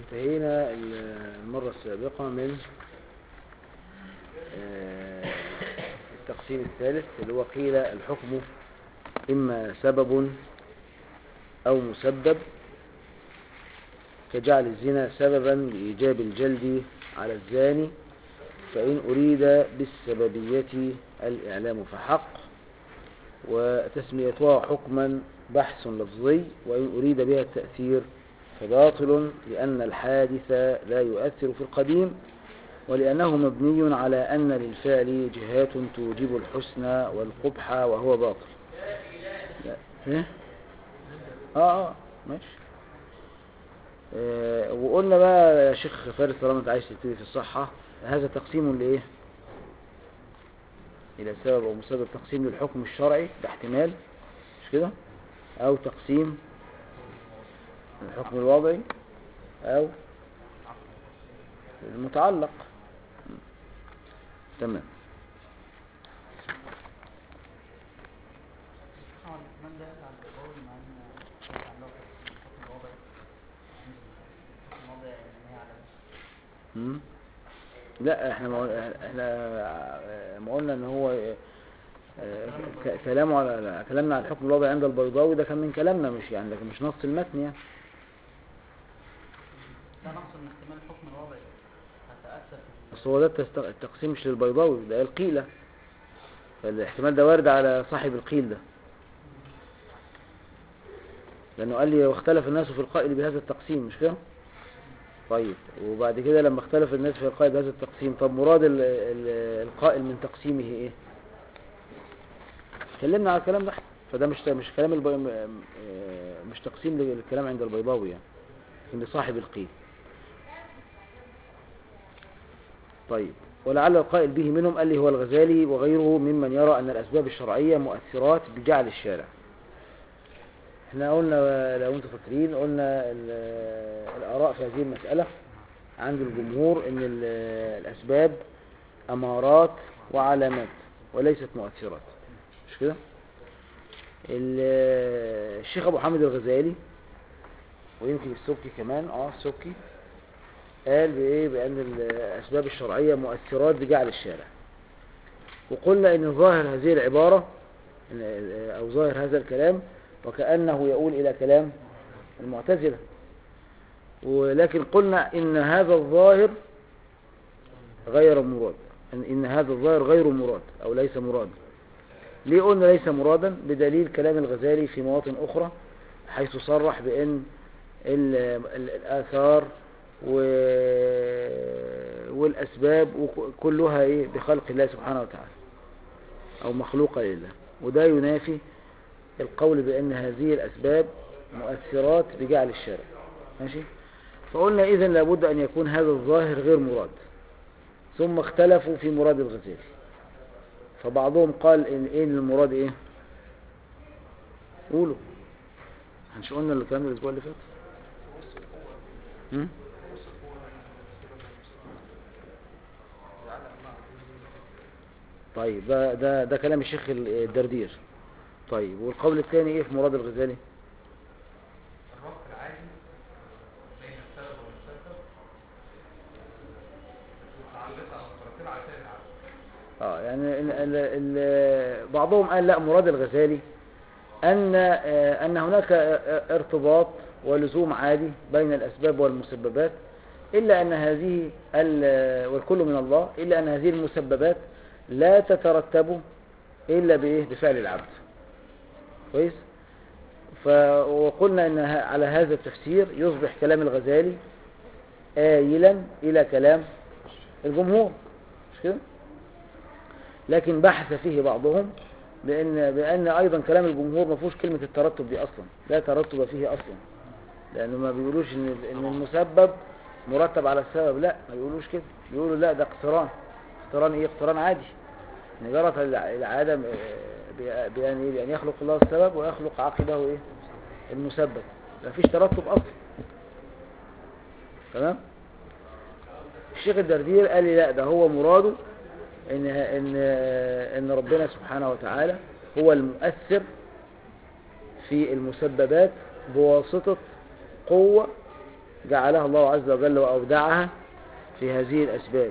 انتهينا المرة السابقة من التقسيم الثالث اللي هو قيل الحكم إما سبب أو مسبب كجعل الزنا سببا لإيجاب الجلد على الزاني فإن أريد بالسببية الإعلام فحق وتسميتها حكما بحث لفظي وإن أريد بها التأثير فباطل لأن الحادث لا يؤثر في القديم ولأنه مبني على أن للفعل جهات توجب الحسن والقبح وهو باطل لا. إيه؟ آه آه ماشي آه وقلنا بقى يا شيخ فارس طالما انت عايز تبتدي في الصحة هذا تقسيم لإيه إلى سبب أو مسبب تقسيم للحكم الشرعي ده احتمال مش كده أو تقسيم الحكم الوضعي أو المتعلق تمام مم. لا احنا ما احنا ما قلنا ان هو كلامه على كلامنا على الحكم الوضعي عند البيضاوي ده كان من كلامنا مش يعني لكن مش نص المتن يعني ده نقص من احتمال الحكم الوضعي هتأثر بس هو ده التقسيم مش للبيضاوي ده القيلة فالاحتمال ده وارد على صاحب القيل ده لأنه قال لي واختلف الناس في القائل بهذا التقسيم مش كده طيب وبعد كده لما اختلف الناس في القائل بهذا التقسيم طب مراد ال ال القائل من تقسيمه ايه اتكلمنا على الكلام ده فده مش مش كلام البي... مش تقسيم للكلام عند البيضاوي يعني عند صاحب القيل طيب ولعل القائل به منهم قال لي هو الغزالي وغيره ممن يرى أن الأسباب الشرعية مؤثرات بجعل الشارع احنا قلنا لو انتم فاكرين قلنا الآراء في هذه المسألة عند الجمهور ان الأسباب أمارات وعلامات وليست مؤثرات مش كده الشيخ أبو حامد الغزالي ويمكن السبكي كمان اه السبكي قال بإيه بأن الأسباب الشرعية مؤثرات بجعل الشارع وقلنا أن ظاهر هذه العبارة أو ظاهر هذا الكلام وكأنه يقول إلى كلام المعتزلة ولكن قلنا إن هذا الظاهر غير مراد إن هذا الظاهر غير مراد أو ليس مرادا ليه قلنا ليس مرادا بدليل كلام الغزالي في مواطن أخرى حيث صرح بأن الآثار والأسباب كلها إيه بخلق الله سبحانه وتعالى أو مخلوقة لله وده ينافي القول بأن هذه الأسباب مؤثرات بجعل الشارع ماشي فقلنا إذن لابد أن يكون هذا الظاهر غير مراد ثم اختلفوا في مراد الغزالي فبعضهم قال إن إيه المراد إيه قولوا هنش قلنا الكلام ده الأسبوع اللي فات هم؟ طيب ده, ده, ده كلام الشيخ الدردير طيب والقول الثاني ايه في مراد الغزالي الربط العادي بين السبب والمسبب متعلقة أو مترتبة على سائر العالم اه يعني ال ال ال بعضهم قال لا مراد الغزالي ان آه ان هناك ارتباط ولزوم عادي بين الاسباب والمسببات الا ان هذه والكل من الله الا ان هذه المسببات لا تترتب الا بايه بفعل العبد كويس وقلنا ان على هذا التفسير يصبح كلام الغزالي آيلا الى كلام الجمهور مش كده لكن بحث فيه بعضهم بان بان ايضا كلام الجمهور ما فيهوش كلمه الترتب دي اصلا لا ترتب فيه اصلا لانه ما بيقولوش ان ان المسبب مرتب على السبب لا ما بيقولوش كده بيقولوا لا ده اقتران اقتران ايه اقتران عادي ان جرت العاده بأن إيه؟ بأن يخلق الله السبب ويخلق عقبه إيه؟ المسبب ما فيش ترتب أصلا تمام الشيخ الدردير قال لي لا ده هو مراده إن, إن, إن ربنا سبحانه وتعالى هو المؤثر في المسببات بواسطة قوة جعلها الله عز وجل وأودعها في هذه الأسباب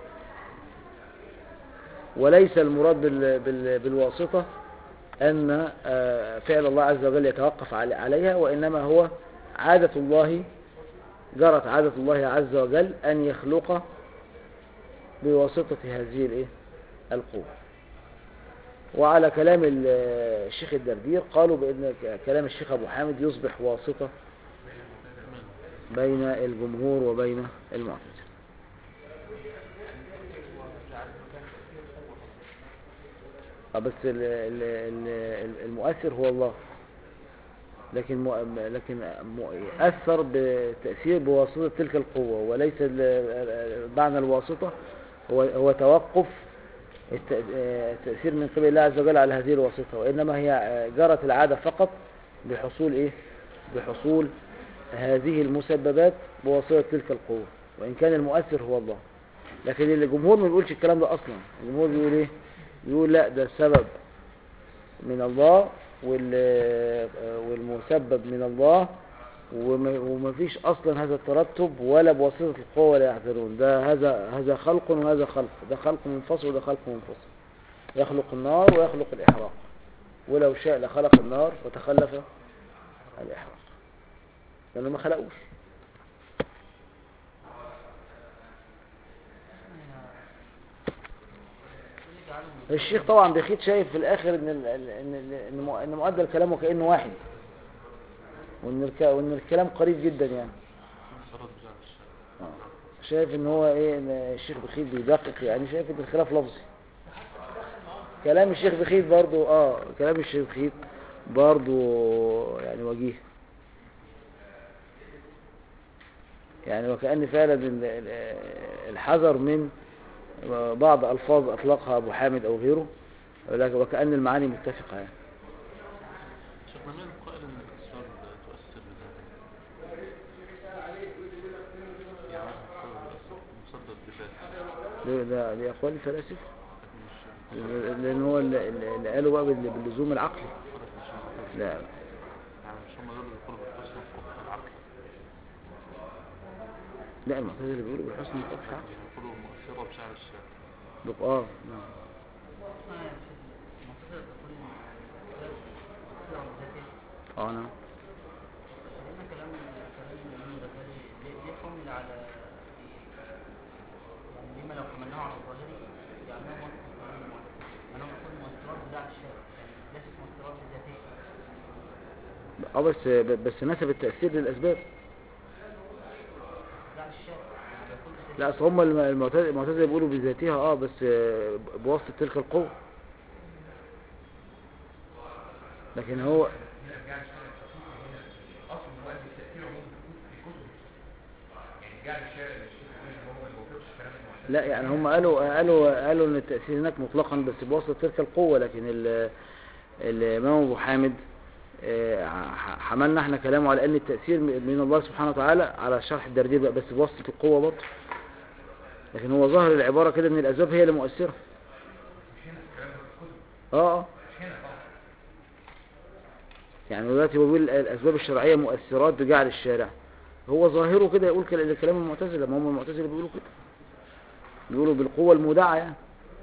وليس المراد بال- بال- بالواسطة أن آه، فعل الله عز وجل يتوقف علي- عليها وإنما هو عادة الله جرت عادة الله عز وجل أن يخلق بواسطة هذه الإيه؟ القوة وعلى كلام ال- الشيخ الدردير قالوا بأن ك- كلام الشيخ أبو حامد يصبح واسطة بين الجمهور وبين المعتزلة آه، بس ال- ال- ال- المؤثر هو الله لكن مؤ- لكن مؤ- أثر بتأثير بواسطة تلك القوة وليس ال- ال- معنى الواسطة هو هو توقف الت- آه، التأثير من قبل الله عز وجل على هذه الواسطة وإنما هي آه، جرت العادة فقط بحصول إيه؟ بحصول هذه المسببات بواسطة تلك القوة وإن كان المؤثر هو الله لكن الجمهور ما بيقولش الكلام ده أصلا الجمهور بيقول إيه؟ بيقول لا ده السبب من الله وال- والمسبب من الله وما- ومفيش اصلا هذا الترتب ولا بواسطه القوه ولا يحذرون ده هذا هذا خلق وهذا خلق ده خلق منفصل وده خلق منفصل يخلق النار ويخلق الاحراق ولو شاء لخلق النار وتخلف الاحراق لانه ما خلقوش الشيخ طبعا بخيت شايف في الاخر ان ال- ال- ان ال- ان مؤ- ان مؤدى كلامه كانه واحد وان الك- وان الكلام قريب جدا يعني آه. شايف ان هو ايه ان الشيخ بخيت بيدقق يعني شايف ان الخلاف لفظي كلام الشيخ بخيت برضو اه كلام الشيخ بخيت برضو يعني وجيه يعني وكأن فعلا ال- ال- الحذر من بعض ألفاظ أطلقها أبو حامد أو غيره ولكن وكأن المعاني متفقة يعني شيخنا مين قائل ان الاسباب تؤثر بذاتها؟ يعني مثلا مسبب بذاته ده- ده دي أقوال الفلاسفة لكن مش لأن هو اللي, اللي قالوا بقى بال- باللزوم العقلي لكن مش معتزلة. لا يعني مش هم دول اللي بيقولوا بالحسن وفق العقل لا المعتزلة بيقولوا بالحسن مطابق يعني يقولوا مؤثرة بشعر الشارع بق- اه نعم المعتزلة تقول إن الأسباب مؤثرة بذاتها اه نعم لأن كلام كلام الإمام الغزالي ليه ليه حمل على يعني لما لو حملناه على الظاهري جعلناه مؤثر كلام المعتزلة أنا بقول مؤثرات بتاع الشارع يعني ليست مؤثرات بذاتها اه بس بس نسب التأثير للأسباب بتاع الشارع يعني بيقول بذاتها. لا اصل هم الم- المعتزلة المعتزلة بيقولوا بذاتها اه بس آه، بواسطة تلك القوة لكن هو هنا رجعنا الشارع الشخصي هنا اصل مؤدي التاثير عموما في كتب يعني جعل الشارع للشيخ هو ما بيوافقش كلام المعتزله لا يعني هم قالوا قالوا قالوا ان التأثير هناك مطلقا بس بواسطة تلك القوة لكن ال- الإمام أبو حامد آه، ح- حملنا احنا كلامه على ان التأثير من الله سبحانه وتعالى على شرح الدردير بقى بس بواسطة القوة برضه لكن هو ظاهر العبارة كده ان الأسباب هي اللي مؤثرة مش هنا الكلام ده في الكتب اه اه مش هنا طبعا يعني دلوقتي بقول الأسباب الشرعية مؤثرات بجعل الشارع هو ظاهره كده يقول كلا- كلام المعتزلة ما هم المعتزلة بيقولوا كده بيقولوا بالقوة المودعة يعني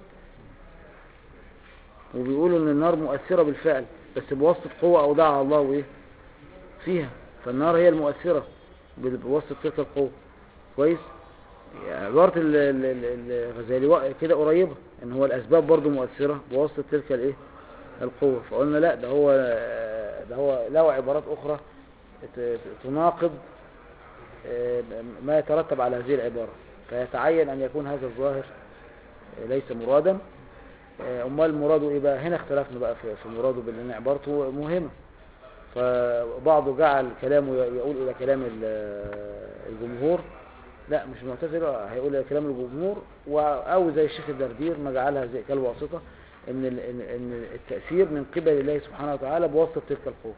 وبيقولوا ان النار مؤثرة بالفعل بس بواسطة قوة أودعها الله وإيه فيها فالنار هي المؤثرة بال- بواسطة تلك القوة كويس يعني عبارة ال- ال- ال- الغزالي وا- كده قريبة ان هو الأسباب برضو مؤثرة بواسطة تلك الإيه القوة فقلنا لا ده هو ده هو له عبارات أخرى ت- تناقض آه، ما يترتب على هذه العبارة فيتعين أن يكون هذا الظاهر آه، ليس مرادا آه، أمال مراده إيه بقى هنا اختلفنا بقى في في مراده بأن عبارته مهمة فبعضه جعل كلامه ي- يقول إلى كلام ال- الجمهور لا مش معتزلة هيقول إلى كلام الجمهور و- أو زي الشيخ الدردير ما جعلها زي كالواسطة إن ال- إن إن التأثير من قبل الله سبحانه وتعالى بواسطة تلك القوة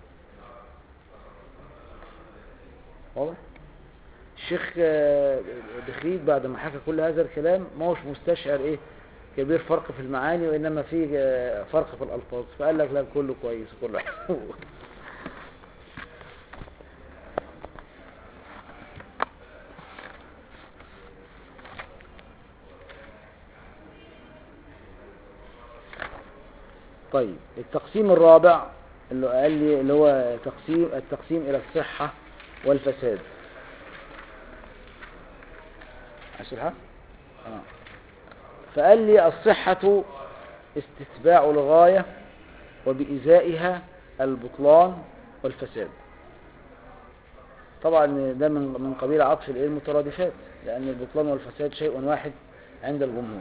واضح؟ الشيخ آه، بخيت بعد ما حكى كل هذا الكلام ما هوش مستشعر ايه كبير فرق في المعاني وانما في آه، فرق في الالفاظ فقال لك لا كله كويس كله حلو طيب التقسيم الرابع اللي قال لي اللي هو تقسيم التقسيم الى الصحة والفساد أشرحها آه. فقال لي الصحة استتباع الغاية وبإزائها البطلان والفساد طبعا ده من من قبيل عطف الايه المترادفات لأن البطلان والفساد شيء واحد عند الجمهور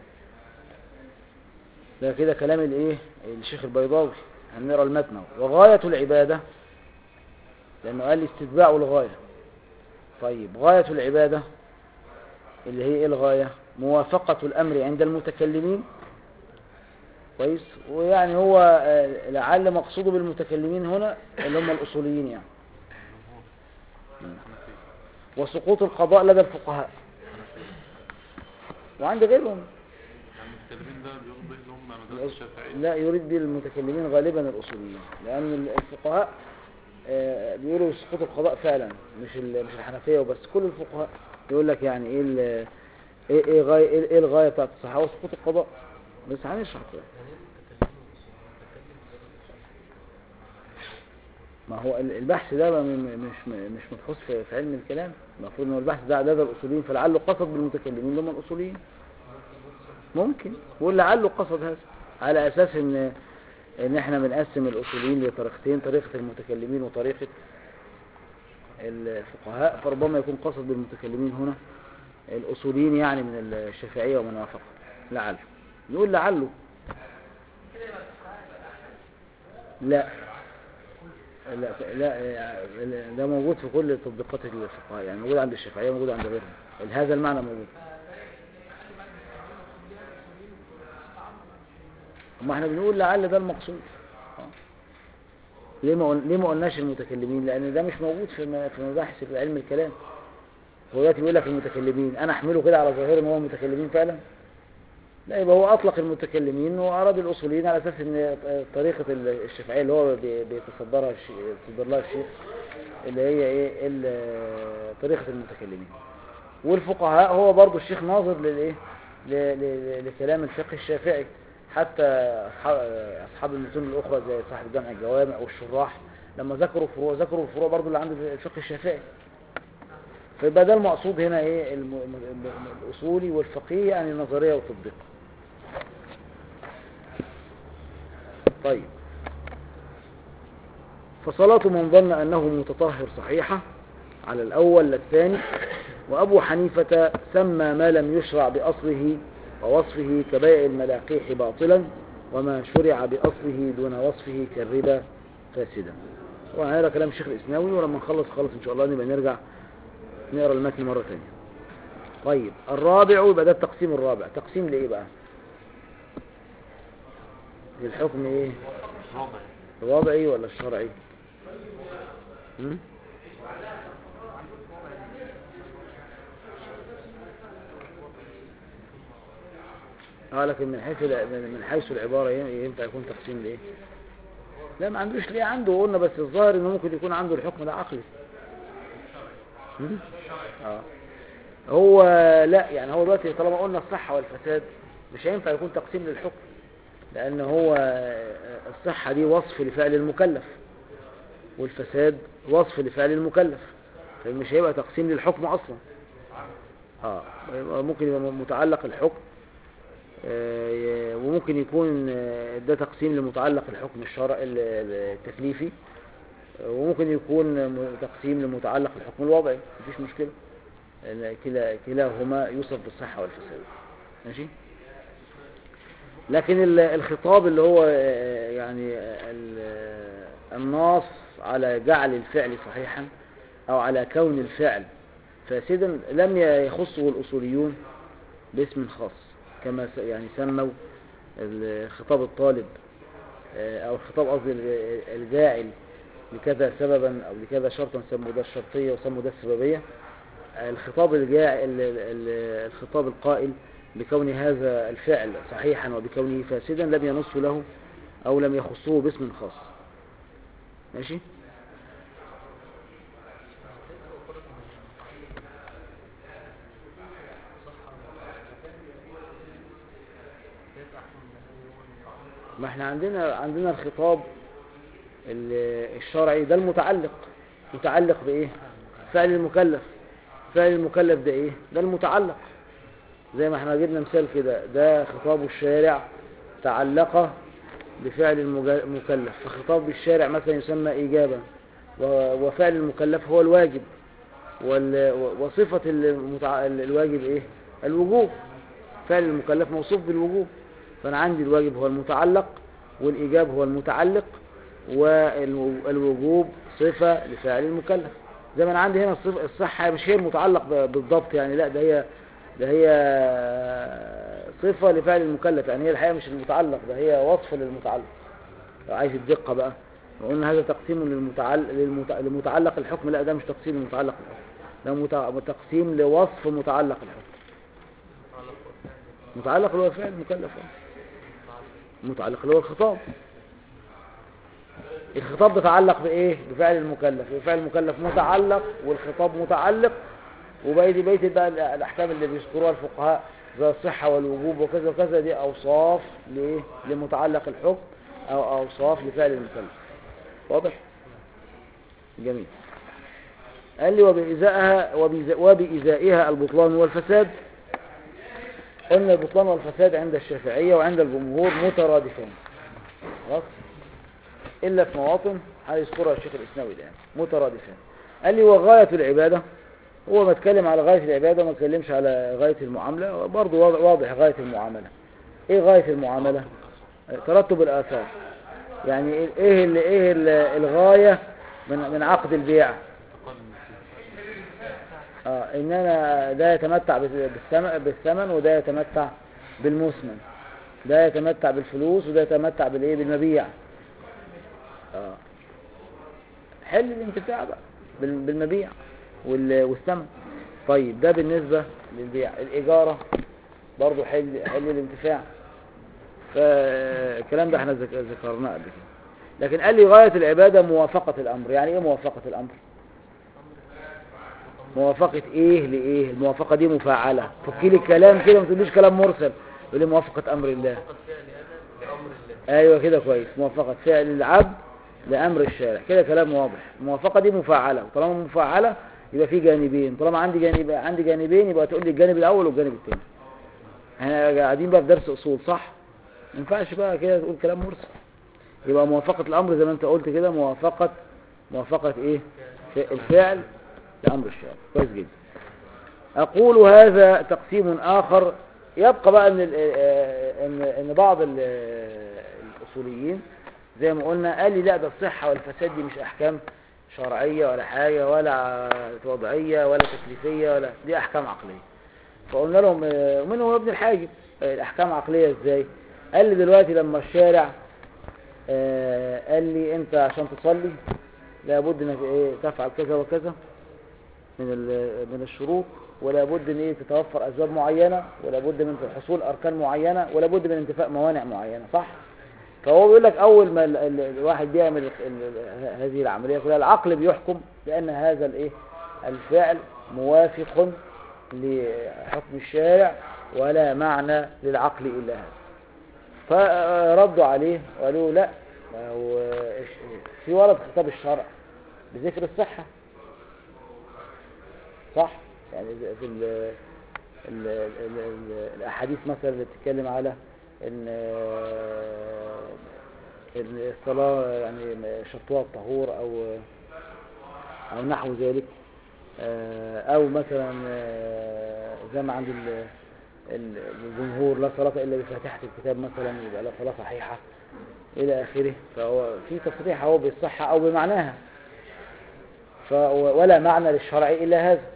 ده كده كلام الايه الشيخ البيضاوي هنقرا المتن أهو. وغاية العبادة لأنه قال استتباع الغاية طيب غاية العبادة اللي هي ايه الغاية موافقة الأمر عند المتكلمين كويس ويعني هو آه، لعل مقصوده بالمتكلمين هنا اللي هم الأصوليين يعني حنفية وسقوط القضاء لدى الفقهاء وعند غيرهم يعني المتكلمين ده بيقصد به اللي هم مدرسة الشافعية لا يريد به المتكلمين غالبا الأصوليين لأن الفقهاء آه، بيقولوا سقوط القضاء فعلا مش ال- مش الحنفية وبس كل الفقهاء يقول لك يعني ايه ال- ايه ايه غاية ايه إيه الغاية بتاعت الصحة هو سقوط القضاء بس هنشرح كده ما هو ال- البحث ده ما- م- مش م- مش مبحوث في في علم الكلام المفروض ان هو البحث ده ده الاصوليين فلعله قصد بالمتكلمين اللي هم الاصوليين ممكن بقول لعله قصد هذا على اساس ان ان احنا بنقسم الاصوليين لطريقتين طريقه المتكلمين وطريقه الفقهاء فربما يكون قصد بالمتكلمين هنا الاصوليين يعني من الشافعيه ومن وافقه لعله نقول لعله لا لا لا ده موجود في كل تطبيقات الفقهاء يعني موجود عند الشافعيه موجود عند غيرهم هذا المعنى موجود ما احنا بنقول لعل ده المقصود آه. ليه ما قل- ليه ما قلناش المتكلمين لان ده مش موجود في م- في مباحث علم الكلام هو دلوقتي بيقول لك المتكلمين انا احمله كده على ظاهر ان هو متكلمين فعلا لا يبقى هو اطلق المتكلمين واراد الاصوليين على اساس ان طريقه الشافعيه اللي هو بي- بيتصدرها الشيخ يتصدر لها الشيخ اللي هي ايه ال- طريقه المتكلمين والفقهاء هو برضو الشيخ ناظر للايه ل- ل- لكلام الفقه الشافعي حتى أصحاب, أصحاب المتون الأخرى زي صاحب جمع الجوامع والشراح لما ذكروا فروع ذكروا الفروع برضو اللي عند الفقه الشافعي فيبقى ده المقصود هنا ايه الم- الم- الم- الأصولي والفقيه يعني نظرية وتطبيق طيب فصلاة من ظن أنه متطهر صحيحة على الأول لا الثاني وأبو حنيفة سمى ما لم يشرع بأصله ووصفه كبائع الملاقيح باطلا وما شرع بأصله دون وصفه كالربا فاسدا وهذا كلام الشيخ الإسناوي ولما نخلص خلص إن شاء الله نبقى نرجع نقرأ المتن مرة ثانية طيب الرابع يبقى ده التقسيم الرابع تقسيم لإيه بقى للحكم إيه رابع الوضعي ولا الشرعي هم؟ اه لكن من حيث الع- من حيث العبارة ين- ينفع يكون تقسيم لإيه لا ما عندوش ليه عنده قلنا بس الظاهر انه ممكن يكون عنده الحكم ده عقلي هم؟ اه هو لا يعني هو دلوقتي طالما قلنا الصحة والفساد مش هينفع يكون تقسيم للحكم لأن هو الصحة دي وصف لفعل المكلف والفساد وصف لفعل المكلف فمش هيبقى تقسيم للحكم أصلا اه يبقى ممكن يبقى متعلق الحكم آه، ي- وممكن يكون آه، ده تقسيم لمتعلق الحكم الشرعي ال- ال- التكليفي آه، وممكن يكون م- تقسيم لمتعلق الحكم الوضعي مفيش مشكلة لأن كلا كلاهما يوصف بالصحة والفساد ماشي لكن ال- الخطاب اللي هو آه، يعني آه، ال- آه، النص على جعل الفعل صحيحا او على كون الفعل فاسدا لم يخصه الاصوليون باسم خاص كما س- يعني سموا ال- خطاب الطالب آه، او خطاب قصدي ال- الجاعل لكذا سببا او لكذا شرطا سموا ده الشرطية وسموا ده السببية الخطاب الجاع ال- ال- الخطاب القائل بكون هذا الفعل صحيحا وبكونه فاسدا لم ينص له او لم يخصه باسم خاص ماشي ما احنا عندنا عندنا الخطاب ال- الشرعي ده المتعلق متعلق بايه فعل المكلف فعل المكلف ده ايه ده المتعلق زي ما احنا جبنا مثال كده ده خطاب الشارع تعلق بفعل المج- المكلف فخطاب الشارع مثلا يسمى إيجابا و- وفعل المكلف هو الواجب وال- و- وصفة المتع... الواجب إيه الوجوب فعل المكلف موصوف بالوجوب فأنا عندي الواجب هو المتعلق والإيجاب هو المتعلق والوجوب صفة لفعل المكلف زي ما أنا عندي هنا الصفة الصحة مش هي المتعلق ب- بالضبط يعني لا ده هي ده هي صفة لفعل المكلف يعني هي الحقيقة مش المتعلق ده هي وصف للمتعلق لو عايز الدقة بقى لو قلنا هذا تقسيم للمتعلق, للمت... لمتعلق الحكم لا ده مش تقسيم لمتعلق الحكم ده مت... تقسيم لوصف متعلق الحكم متعلق اللي هو فعل مكلف متعلق اللي هو الخطاب الخطاب بيتعلق بايه بفعل المكلف الفعل المكلف متعلق والخطاب متعلق وبقية بقية بقى الأحكام اللي بيذكروها الفقهاء زي الصحة والوجوب وكذا وكذا دي أوصاف لإيه؟ لمتعلق الحكم أو أوصاف لفعل المكلف واضح؟ جميل قال لي وبإزائها وبإزا- وبإزائها البطلان والفساد قلنا البطلان والفساد عند الشافعية وعند الجمهور مترادفان خلاص إلا في مواطن هيذكرها الشيخ الإسلامي الآن مترادفان قال لي وغاية العبادة هو ما اتكلم على غاية العبادة وما اتكلمش على غاية المعاملة برضه واضح- واضح غاية المعاملة ايه غاية المعاملة ترتب الآثار يعني ايه ايه ال- ايه ال- الغاية من من عقد البيع أقل من كده. اه ان انا ده يتمتع بس- بالثمن بالثمن وده يتمتع بالمثمن ده يتمتع بالفلوس وده يتمتع بالايه بالمبيع اه حل الانتفاع بقى بال- بالمبيع وال- والثمن طيب ده بالنسبة للبيع الإجارة برضو حل حل الانتفاع فالكلام ده احنا ذك- ذكرناه قبل كده لكن قال لي غاية العبادة موافقة الأمر يعني ايه موافقة الأمر موافقة ايه لإيه الموافقة دي مفاعلة فكي لي الكلام كده ما تقوليش كلام مرسل يقول لي موافقة أمر الله ايوه كده كويس موافقة فعل العبد لأمر الشارع كده كلام واضح الموافقة دي مفاعلة طالما مفاعلة يبقى في جانبين طالما عندي جانب عندي جانبين يبقى تقول لي الجانب الأول والجانب الثاني احنا قاعدين بقى في درس أصول صح ما ينفعش بقى كده تقول كلام مرسل يبقى موافقة الأمر زي ما أنت قلت كده موافقة موافقة إيه ف- الفعل لأمر الشارع كويس جدا أقول هذا تقسيم آخر يبقى بقى إن ال- آه، إن إن بعض ال- آه، الأصوليين زي ما قلنا قال لي لا ده الصحة والفساد دي مش أحكام شرعية ولا حاجة ولا وضعية ولا تكليفية ولا دي أحكام عقلية فقلنا لهم آه، ومنهم ابن الحاجب آه، الأحكام عقلية إزاي قال لي دلوقتي لما الشارع آه، قال لي أنت عشان تصلي لابد انك ايه تفعل كذا وكذا من ال- من الشروط ولا بد ان ايه تتوفر اسباب معينه ولا بد من حصول اركان معينه ولا بد من انتفاء موانع معينه صح فهو بيقول لك اول ما ال- ال- الواحد بيعمل ال- ال- هذه العمليه كلها العقل بيحكم بان هذا الايه الفعل موافق لحكم الشارع ولا معنى للعقل الا هذا فردوا عليه وقالوا لا ما هو إيش- في ورد خطاب الشرع بذكر الصحة صح يعني في ال ال ال ال الأحاديث مثلا اللي بتتكلم على إن إن الصلاة يعني شرطها الطهور أو أو نحو ذلك أو مثلا زي ما عند ال- ال- الجمهور لا صلاة إلا بفاتحة الكتاب مثلا يبقى لا صلاة صحيحة إلى آخره فهو في تصريح هو بالصحة أو بمعناها ف ولا معنى للشرع إلا هذا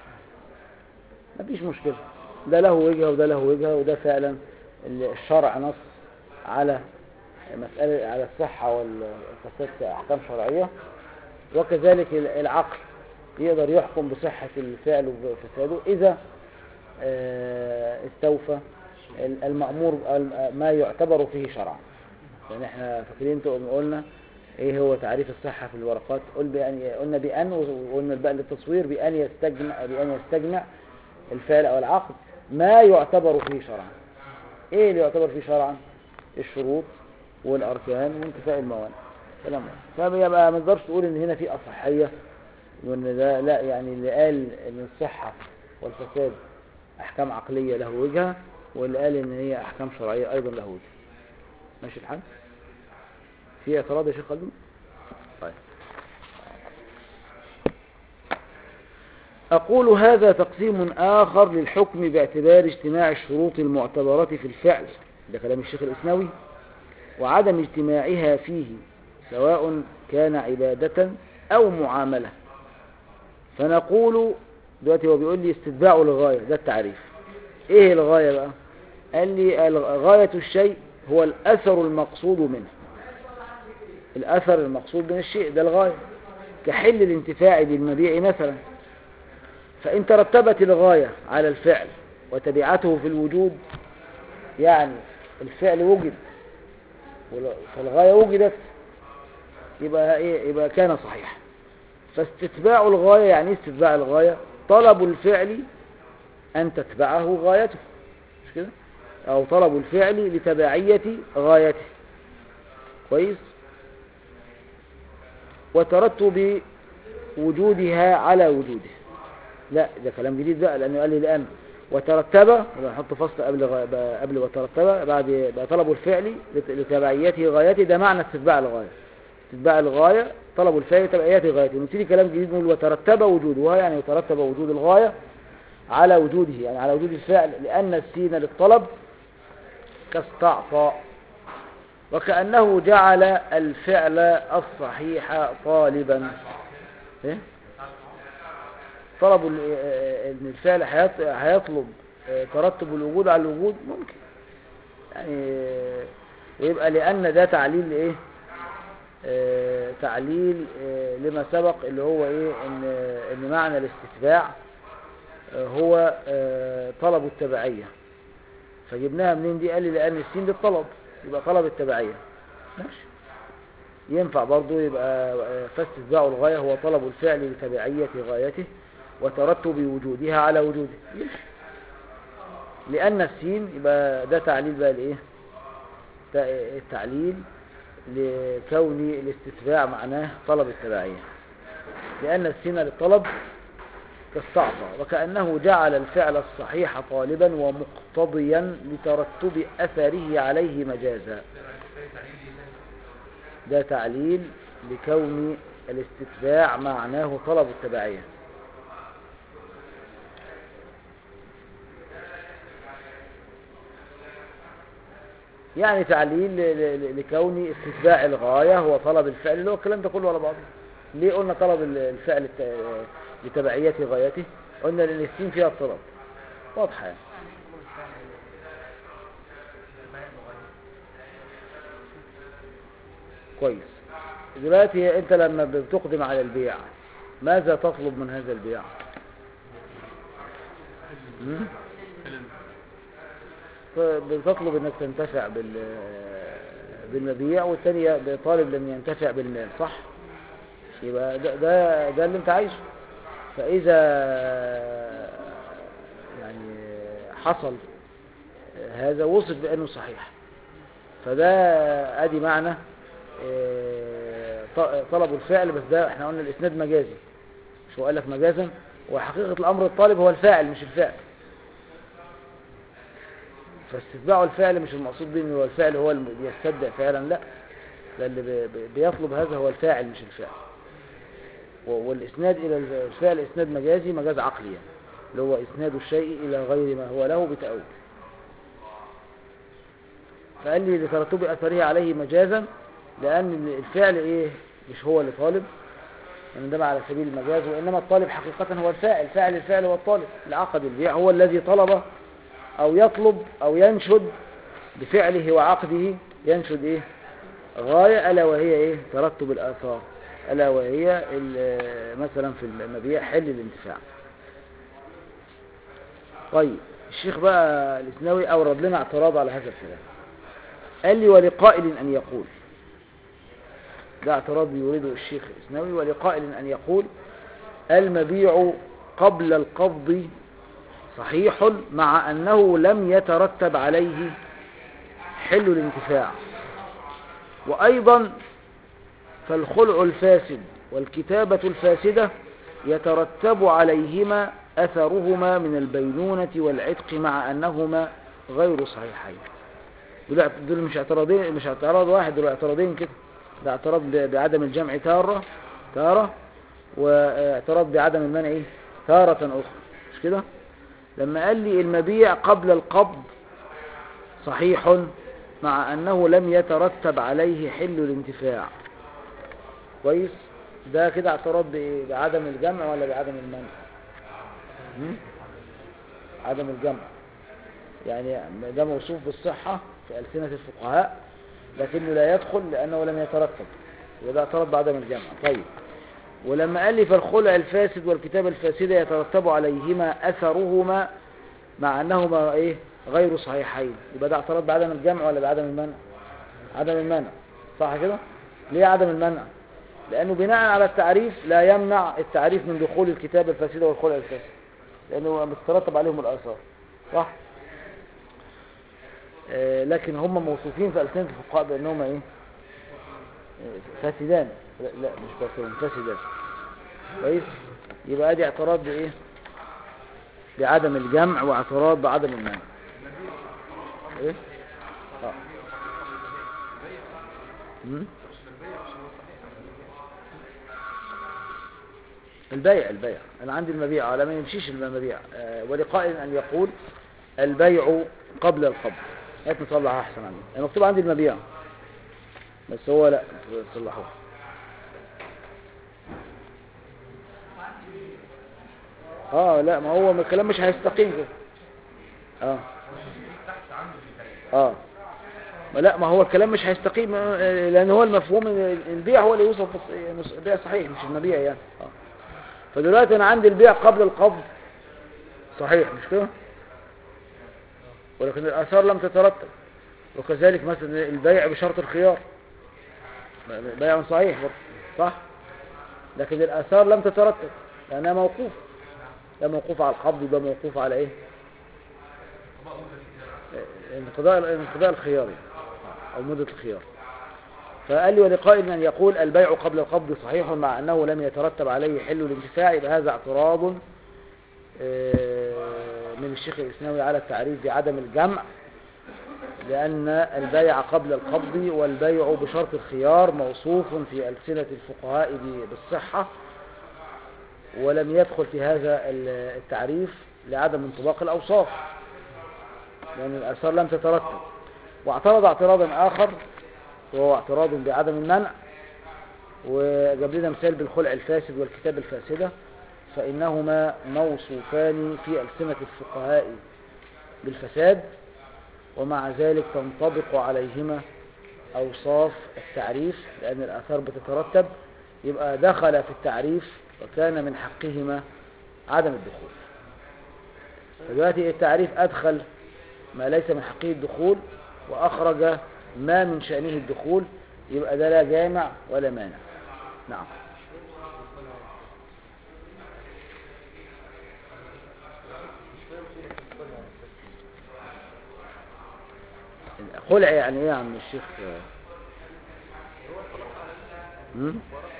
مفيش مشكلة ده له وجهة وده له وجهة وده فعلا الشرع نص على مسألة على الصحة والفساد كأحكام شرعية وكذلك العقل يقدر يحكم بصحة الفعل وفساده إذا آه، استوفى المأمور ما يعتبر فيه شرعا يعني احنا فاكرين انتوا قلنا ايه هو تعريف الصحة في الورقات قل بأن قلنا بأن وقلنا بقى للتصوير بأن يستجمع بأن يستجمع الفعل او العقد ما يعتبر فيه شرعا ايه اللي يعتبر فيه شرعا الشروط والأركان وانتفاء الموانع كلام واحد. فيبقى ما تقدرش تقول ان هنا في أصحية وان ده لا يعني اللي قال ان الصحة والفساد أحكام عقلية له وجهة واللي قال ان هي أحكام شرعية أيضا له وجهة ماشي الحال في اعتراض يا شيخ خالد طيب أقول هذا تقسيم آخر للحكم باعتبار اجتماع الشروط المعتبرة في الفعل ده كلام الشيخ الإسنوي وعدم اجتماعها فيه سواء كان عبادة أو معاملة فنقول دلوقتي هو بيقول لي استتباع الغاية ده التعريف ايه الغاية بقى قال لي الغ- غاية الشيء هو الأثر المقصود منه الأثر المقصود من الشيء ده الغاية كحل الانتفاع بالمبيع مثلا فإن ترتبت الغاية على الفعل وتبعته في الوجود يعني الفعل وجد ولا- فالغاية وجدت يبقى ايه يبقى كان صحيح فاستتباع الغاية يعني إيه استتباع الغاية طلب الفعل أن تتبعه غايته مش كده أو طلب الفعل لتبعية غايته كويس وترتب وجودها على وجوده لا ده كلام جديد بقى لأنه قال لي الآن وترتب يبقى نحط فصل قبل غ... ب- قبل وترتب بعد بقى طلب الفعل لت- لتبعيته غايته ده معنى استتباع الغاية استتباع الغاية طلب الفعل لتبعيته غايته نبتدي كلام جديد نقول وترتب وجودها يعني وترتب وجود الغاية على وجوده يعني على وجود الفعل لأن السين للطلب كاستعطى وكأنه جعل الفعل الصحيح طالبا إيه؟ طلب ال- آه، ان الفعل هيط- هيطلب آه، ترتب الوجود على الوجود ممكن يعني آه، ويبقى لأن ده تعليل ايه آه، تعليل آه، لما سبق اللي هو ايه ان ان معنى الاستتباع آه، هو آه، طلب التبعية فجبناها منين دي قال لي لأن السين للطلب يبقى طلب التبعية ماشي ينفع برضو يبقى آه، فاستتباع الغاية هو طلب الفعل لتبعية غايته وترتب وجودها على وجوده ماشي. لأن السين يبقى ده تعليل بقى لإيه تا- التعليل لكون الاستتباع معناه طلب التبعية لأن السين للطلب كاستعطى وكأنه جعل الفعل الصحيح طالبا ومقتضيا لترتب أثره عليه مجازا ده تعليل لكون الاستتباع معناه طلب التبعية يعني تعليل ل- ل- لكون استتباع الغاية هو طلب الفعل اللي هو الكلام ده كله على بعضه ليه قلنا طلب ال- الفعل الت- لتبعية غايته قلنا لأن السين فيها الطلب واضحة يعني كويس دلوقتي انت لما بتقدم على البيع ماذا تطلب من هذا البيع مم؟ بتطلب انك تنتفع بال بالمبيع والثانية بطالب لم ينتفع بالمال صح يبقى ده, ده, ده اللي انت عايزه فاذا يعني حصل هذا وصف بانه صحيح فده ادي معنى اه، ط- طلب الفعل بس ده احنا قلنا الاسناد مجازي مش هو قال لك مجازا وحقيقة الامر الطالب هو الفاعل مش الفعل فاستتباع الفعل مش المقصود به ان هو الفعل هو اللي بيستبدع فعلا لا ده اللي بي- بي- بيطلب هذا هو الفاعل مش الفعل و- والاسناد الى الفعل اسناد مجازي مجاز عقلي يعني اللي هو اسناد الشيء الى غير ما هو له بتأويل فقال لي لترتب اثره عليه مجازا لان الفعل ايه مش هو اللي طالب يعني ده على سبيل المجاز وانما الطالب حقيقة هو الفاعل فاعل الفعل هو الطالب العقد البيع هو الذي طلب او يطلب او ينشد بفعله وعقده ينشد ايه غاية الا وهي ايه ترتب الاثار الا وهي ال- مثلا في المبيع حل الانتفاع طيب الشيخ بقى الاسناوي اورد لنا اعتراض على هذا الكلام قال لي ولقائل ان يقول ده اعتراض يريده الشيخ الاسناوي ولقائل ان يقول المبيع قبل القبض صحيح مع أنه لم يترتب عليه حل الانتفاع وأيضا فالخلع الفاسد والكتابة الفاسدة يترتب عليهما أثرهما من البينونة والعتق مع أنهما غير صحيحين دول اعت- دول مش اعتراضين مش اعتراض واحد دول اعتراضين كده ده اعتراض ب- بعدم الجمع تارة تارة واعتراض بعدم المنع إيه؟ تارة أخرى مش كده لما قال لي المبيع قبل القبض صحيح مع أنه لم يترتب عليه حل الانتفاع كويس ده كده اعتراض بإيه؟ بعدم الجمع ولا بعدم المنع هم؟ عدم الجمع يعني ده موصوف بالصحة في ألسنة الفقهاء لكنه لا يدخل لأنه لم يترتب وده اعتراض بعدم الجمع طيب ولما قال لي فالخلع الفاسد والكتابة الفاسدة يترتب عليهما أثرهما مع أنهما إيه غير صحيحين يبقى ده اعتراض بعدم الجمع ولا بعدم المنع عدم المنع صح كده ليه عدم المنع لأنه بناء على التعريف لا يمنع التعريف من دخول الكتابة الفاسدة والخلع الفاسد لأنه مترتب عليهم الآثار صح آه، لكن هم موصوفين في ألسنة الفقهاء بأنهم إيه آه، فاسدان لا, لا مش باطلون فاسدان كويس يبقى ادي اعتراض بايه بعدم الجمع واعتراض بعدم المنع ايه اه مم؟ البيع البيع انا عندي المبيع على ما يمشيش المبيع آه ولقائل ان يقول البيع قبل القبض هات نصلحها احسن عندي انا مكتوب عندي المبيع بس هو لا صلحوه اه لا ما هو الكلام مش هيستقيم كده اه تحت عنده في البيع اه ما لا ما هو الكلام مش هيستقيم آه، لان هو المفهوم إن البيع هو اللي يوصف بص- البيع صحيح مش المبيع يعني اه فدلوقتي انا عندي البيع قبل القبض صحيح مش كده ولكن الاثار لم تترتب وكذلك مثلا البيع بشرط الخيار بيع صحيح برضه صح لكن الاثار لم تترتب لانها موقوف ده موقوف على القبض وده موقوف على ايه انقضاء انقضاء الخيار يعني. او مدة الخيار فقال لي ولقائل من يقول البيع قبل القبض صحيح مع انه لم يترتب عليه حل الانتفاع يبقى هذا اعتراض آه، من الشيخ الاسناوي على التعريف بعدم الجمع لأن البيع قبل القبض والبيع بشرط الخيار موصوف في ألسنة الفقهاء ب- بالصحة ولم يدخل في هذا ال- التعريف لعدم انطباق الأوصاف لأن الآثار لم تترتب واعترض اعتراضا آخر وهو اعتراض بعدم المنع وجاب لنا مثال بالخلع الفاسد والكتاب الفاسدة فإنهما موصوفان في ألسنة الفقهاء بالفساد ومع ذلك تنطبق عليهما أوصاف التعريف لأن الآثار بتترتب يبقى دخل في التعريف وكان من حقهما عدم الدخول فدلوقتي التعريف أدخل ما ليس من حقه الدخول وأخرج ما من شأنه الدخول يبقى ده لا جامع ولا مانع نعم خلع يعني ايه يا عم الشيخ مم؟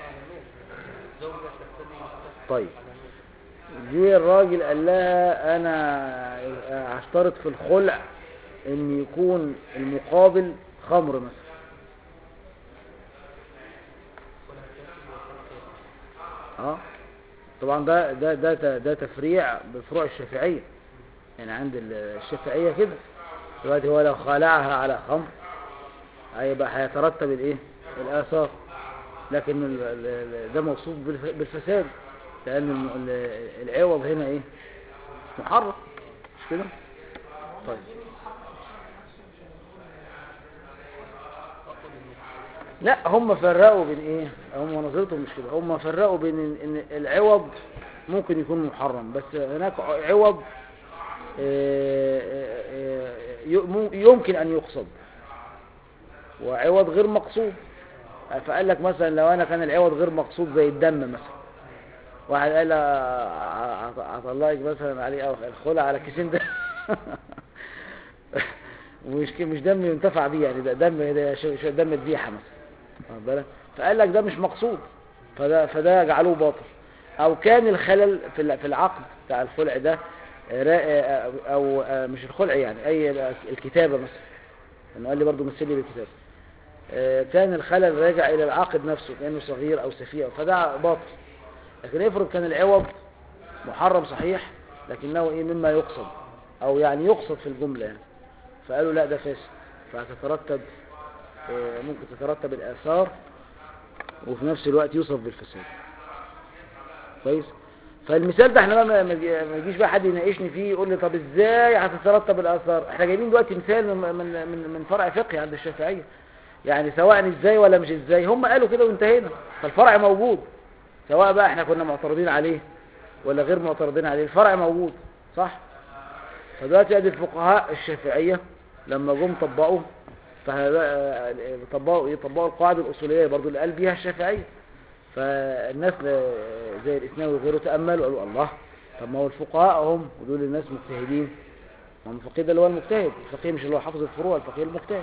طيب جه الراجل قال لها انا هشترط في الخلع ان يكون المقابل خمر مثلا اه طبعا ده ده ده ده تفريع بفروع الشافعيه يعني عند الشافعيه كده دلوقتي هو لو خالعها على خمر هيبقى هيترتب الايه الاثار لكن ال- ال- ال- ده موصوف بالف- بالفساد لان الم- ال- العوض هنا ايه محرم مش كده طيب لا هم فرقوا بين ايه هم نظرتهم مش كده هم فرقوا بين ان إن العوض ممكن يكون محرم بس هناك عوض آه، آه، آه، ي- يمكن ان يقصد وعوض غير مقصود فقال لك مثلا لو انا كان العوض غير مقصود زي الدم مثلا واحد قال هطلعك مثلا عليه أو الخلع على كيسين ده ومش ك- مش دم ينتفع بيه يعني ده دم ده ش- ش- دم ذبيحه مثلا واخد بالك فقال لك ده مش مقصود فده فده جعلوه باطل او كان الخلل في الع- في العقد بتاع الخلع ده را- او آه، مش الخلع يعني اي الكتابه مثلا انه قال لي برضه مثل لي بالكتابه آه، كان الخلل راجع الى العاقد نفسه كانه صغير او سفيه فده باطل لكن افرض كان العوض محرم صحيح لكنه ايه مما يقصد او يعني يقصد في الجمله يعني فقالوا لا ده فاسد فهتترتب آه، ممكن تترتب الاثار وفي نفس الوقت يوصف بالفساد كويس فالمثال ده احنا بقى ما- ما يجي- ما يجيش بقى حد يناقشني فيه يقول لي طب ازاي هتترتب الاثار احنا جايبين دلوقتي مثال من من من, من فرع فقهي عند الشافعيه يعني سواء ازاي ولا مش ازاي هم قالوا كده وانتهينا فالفرع موجود سواء بقى احنا كنا معترضين عليه ولا غير معترضين عليه الفرع موجود صح فدلوقتي ادي الفقهاء الشافعيه لما جم طبقوا فبقى- طبقوا ايه طبقوا القواعد الاصوليه برضو اللي قال بيها الشافعيه فالناس ل- زي الاسناوي وغيره تاملوا قالوا الله طب ما هو الفقهاء هم ودول الناس مجتهدين ما هو الفقيه ده اللي هو المجتهد الفقيه مش اللي هو حافظ الفروع الفقيه المجتهد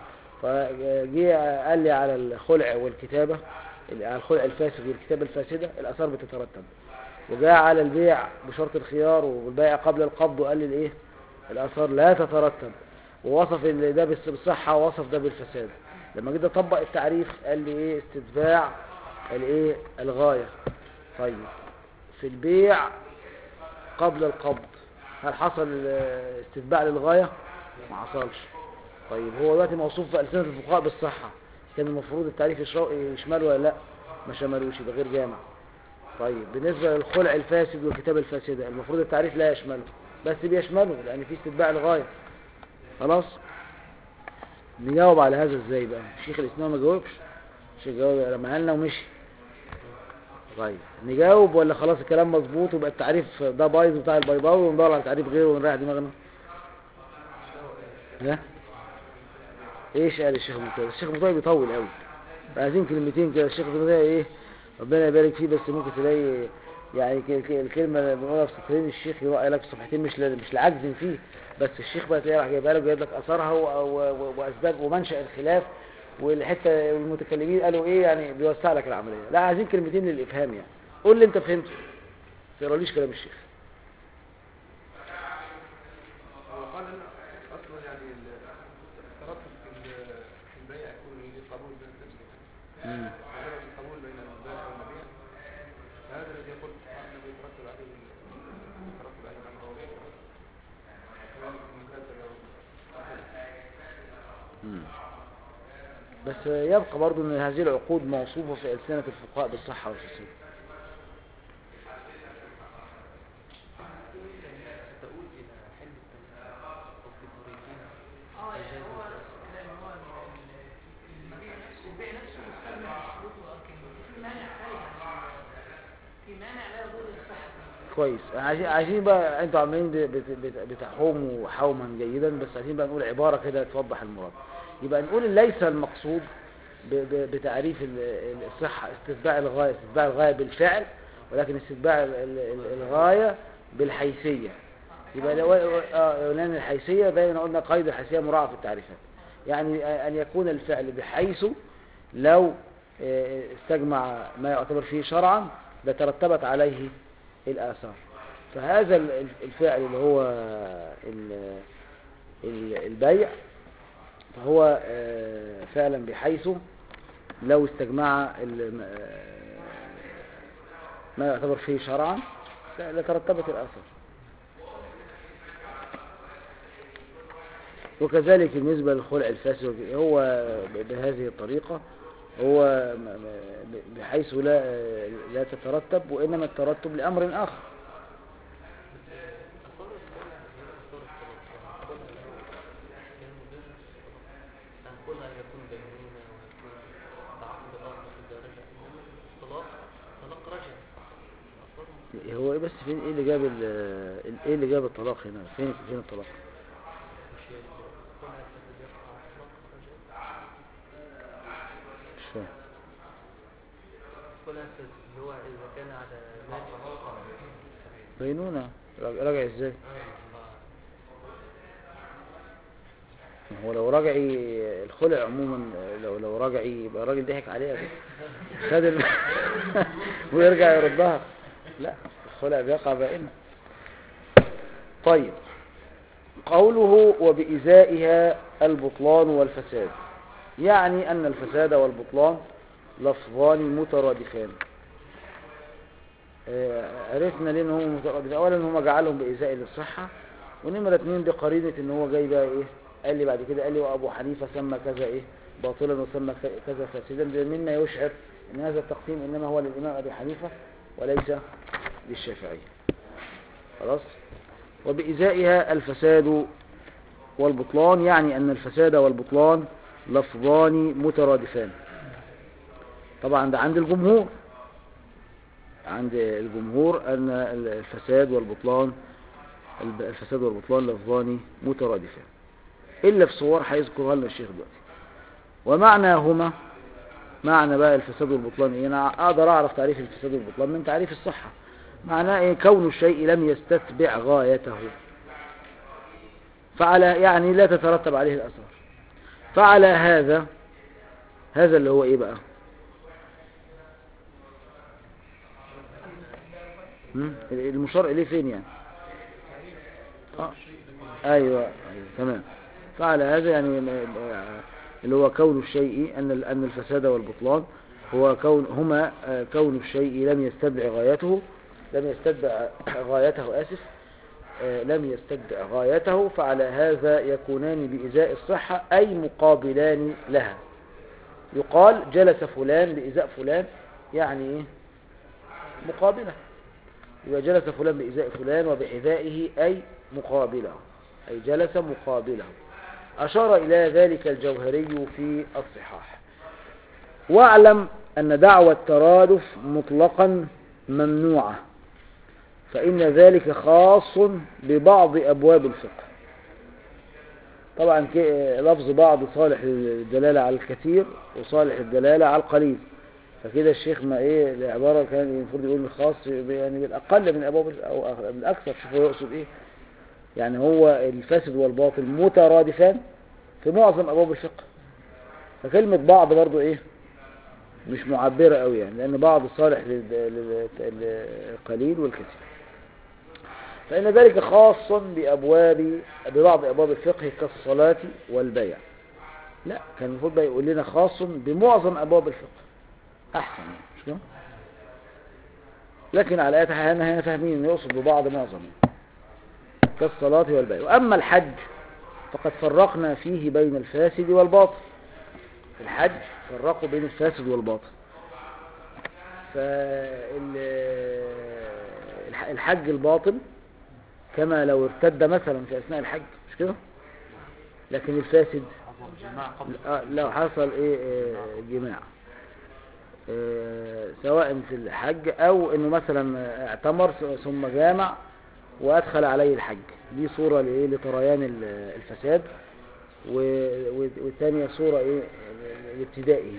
فجه قال لي على الخلع والكتابه على الخلع الفاسد والكتابه الفاسده الاثار بتترتب وجاء على البيع بشرط الخيار والبيع قبل القبض وقال لي الايه الاثار لا تترتب ووصف ال- ده بالص- بالصحه ووصف ده بالفساد لما جيت اطبق التعريف قال لي ايه استتباع الايه الغايه طيب في البيع قبل القبض هل حصل آه، استتباع للغايه ما حصلش طيب هو دلوقتي موصوف في ألسنة الفقهاء بالصحة كان المفروض التعريف يشرو- يشمله ولا لا ما شملوش يبقى غير جامع طيب بالنسبة للخلع الفاسد والكتابة الفاسدة المفروض التعريف لا يشمله بس بيشمله لأن في استتباع الغاية خلاص نجاوب على هذا ازاي بقى الشيخ الإسلام ما جاوبش الشيخ جاوب لما قالنا ومشي طيب نجاوب ولا خلاص الكلام مظبوط ويبقى التعريف ده بايظ بتاع البيضاوي وندور على تعريف غيره ونريح دماغنا ها ايش قال الشيخ مطيب الشيخ مطيب بيطول قوي عايزين كلمتين كده الشيخ مطيب ايه ربنا يبارك فيه بس ممكن تلاقي يعني ك- ك- الكلمه اللي بنقولها في سطرين الشيخ يوقع لك صفحتين مش ل- مش لعجز فيه بس الشيخ بقى تلاقيه راح جايبها لك جايب لك اثارها و- و- و- واسباب ومنشا الخلاف والحته والمتكلمين قالوا ايه يعني بيوسع لك العمليه لا عايزين كلمتين للافهام يعني قول لي انت فهمته ما تقراليش كلام الشيخ هو قال ان اصلا يعني ال- الترتب في ال- في البيع يكون للقبول بين التسليم مم. وجرى القبول بين البائع والمبيع هذا الذي يقول انه يترتب عليه ال- يترتب عليه الامر هو المكاتبه مم. بس يبقى برضو ان هذه العقود موصوفة في ألسنة الفقهاء بالصحة والفساد تقول إلى حل التنزيل أو في طريقين إيجاز لان هو البيع نفسه البيع نفسه مستلزم الشروط والاركان في مانع خارج عن في مانع لا يضر الصحه كويس عايزين عايزين بقى انتوا عاملين ب- بت- بت- بتحوموا حوما جيدا بس عايزين بقى نقول عبارة كده توضح المراد يبقى نقول ليس المقصود ب- ب- بتعريف ال- ال- الصحة استتباع الغاية استتباع الغاية بالفعل ولكن استتباع ال- ال- ال- الغاية بالحيثية يبقى لو اه لان الحيثية دايما قلنا قيد الحيثية مراعى في التعريفات يعني ان يكون الفعل بحيث لو آه، استجمع ما يعتبر فيه شرعا لترتبت عليه الآثار فهذا ال- الفعل اللي هو ال- ال- البيع فهو آه، فعلا بحيث لو استجمع ال- آه، ما يعتبر فيه شرعا لترتبت الآثار وكذلك بالنسبة للخلع الفاسد هو ب- بهذه الطريقة هو م- م- بحيث لا لا تترتب وإنما الترتب لأمر آخر أثار الخلع غير أثار الطلاق الخلع كان مدير الخلع يكون بينونة ويكون بعقد آخر إذا رجع إنما الطلاق طلاق رجع أثار مختلفة هو إيه بس فين ايه اللي جاب ال- ال- ايه اللي جاب الطلاق هنا فين فين الطلاق مش الخلع الذي يقع طلاق رجع مش فاهم الخلع اللي هو إذا كان على مال بينونة راجع راجع ازاي هو لو رجعي الخلع عموما لو لو رجعي يبقى الراجل ضحك عليها كده خد ال... ويرجع يردها لا الخلع بيقع بائنا طيب قوله وبإزائها البطلان والفساد يعني أن الفساد والبطلان لفظان مترادفان آه، عرفنا ليه ان هم مترادفين اولا ان هم جعلهم بإزاء للصحة ونمرة اتنين بقرينة ان هو جاي بقى ايه قال لي بعد كده قال لي وابو حنيفة سمى كذا ايه باطلا وسمى ك- كذا فاسدا ده مما يشعر ان هذا التقسيم انما هو للامام ابي حنيفة وليس للشافعي خلاص وبإزائها الفساد والبطلان يعني أن الفساد والبطلان لفظان مترادفان طبعا ده عند الجمهور عند الجمهور أن الفساد والبطلان الفساد والبطلان لفظان مترادفان إلا في صور هيذكرها لنا الشيخ دلوقتي ومعناهما معنى بقى الفساد والبطلان ايه انا اقدر اعرف تعريف الفساد والبطلان من تعريف الصحة معناه ايه كون الشيء لم يستتبع غايته فعلى يعني لا تترتب عليه الاثار فعلى هذا هذا اللي هو ايه بقى هم؟ المشار اليه فين يعني آه. ايوه ايوه تمام فعلى هذا يعني م- اللي هو كون الشيء ان ال- ان الفساد والبطلان هو كون هما آه، كون الشيء لم يستتبع غايته لم يستتبع غايته اسف آه، لم يستتبع غايته فعلى هذا يكونان بإزاء الصحة أي مقابلان لها يقال جلس فلان بإزاء فلان يعني إيه؟ مقابلة يبقى جلس فلان بإزاء فلان وبحذائه أي مقابله أي جلس مقابله أشار إلى ذلك الجوهري في الصحاح واعلم أن دعوى الترادف مطلقا ممنوعة فإن ذلك خاص ببعض أبواب الفقه طبعا ك- لفظ بعض صالح للدلالة على الكثير وصالح الدلالة على القليل فكده الشيخ ما ايه العبارة كان المفروض يقول الخاص يعني بالأقل من أبواب ال- أو بالأكثر شوفوا يقصد ايه يعني هو الفاسد والباطل مترادفان في معظم أبواب الفقه فكلمة بعض برضو ايه مش معبرة قوي يعني لأن بعض صالح لل- لل- للقليل والكثير فإن ذلك خاص بأبواب ببعض أبواب الفقه كالصلاة والبيع لا كان المفروض بقى يقول لنا خاص بمعظم أبواب الفقه أحسن يعني مش كده لكن على آيات احنا هنا فاهمين إنه يقصد ببعض معظم كالصلاة والبيع وأما الحج فقد فرقنا فيه بين الفاسد والباطل في الحج فرقوا بين الفاسد والباطل فالحج الباطل كما لو ارتد مثلا في أثناء الحج مش كده لكن الفاسد حصل جماع قبل آه، لو حصل ايه آه، جماع آه، سواء في الحج او انه مثلا اعتمر ثم جامع وادخل عليه الحج دي صورة لايه لطريان ال- الفساد و- و- والثانية صورة ايه لابتدائه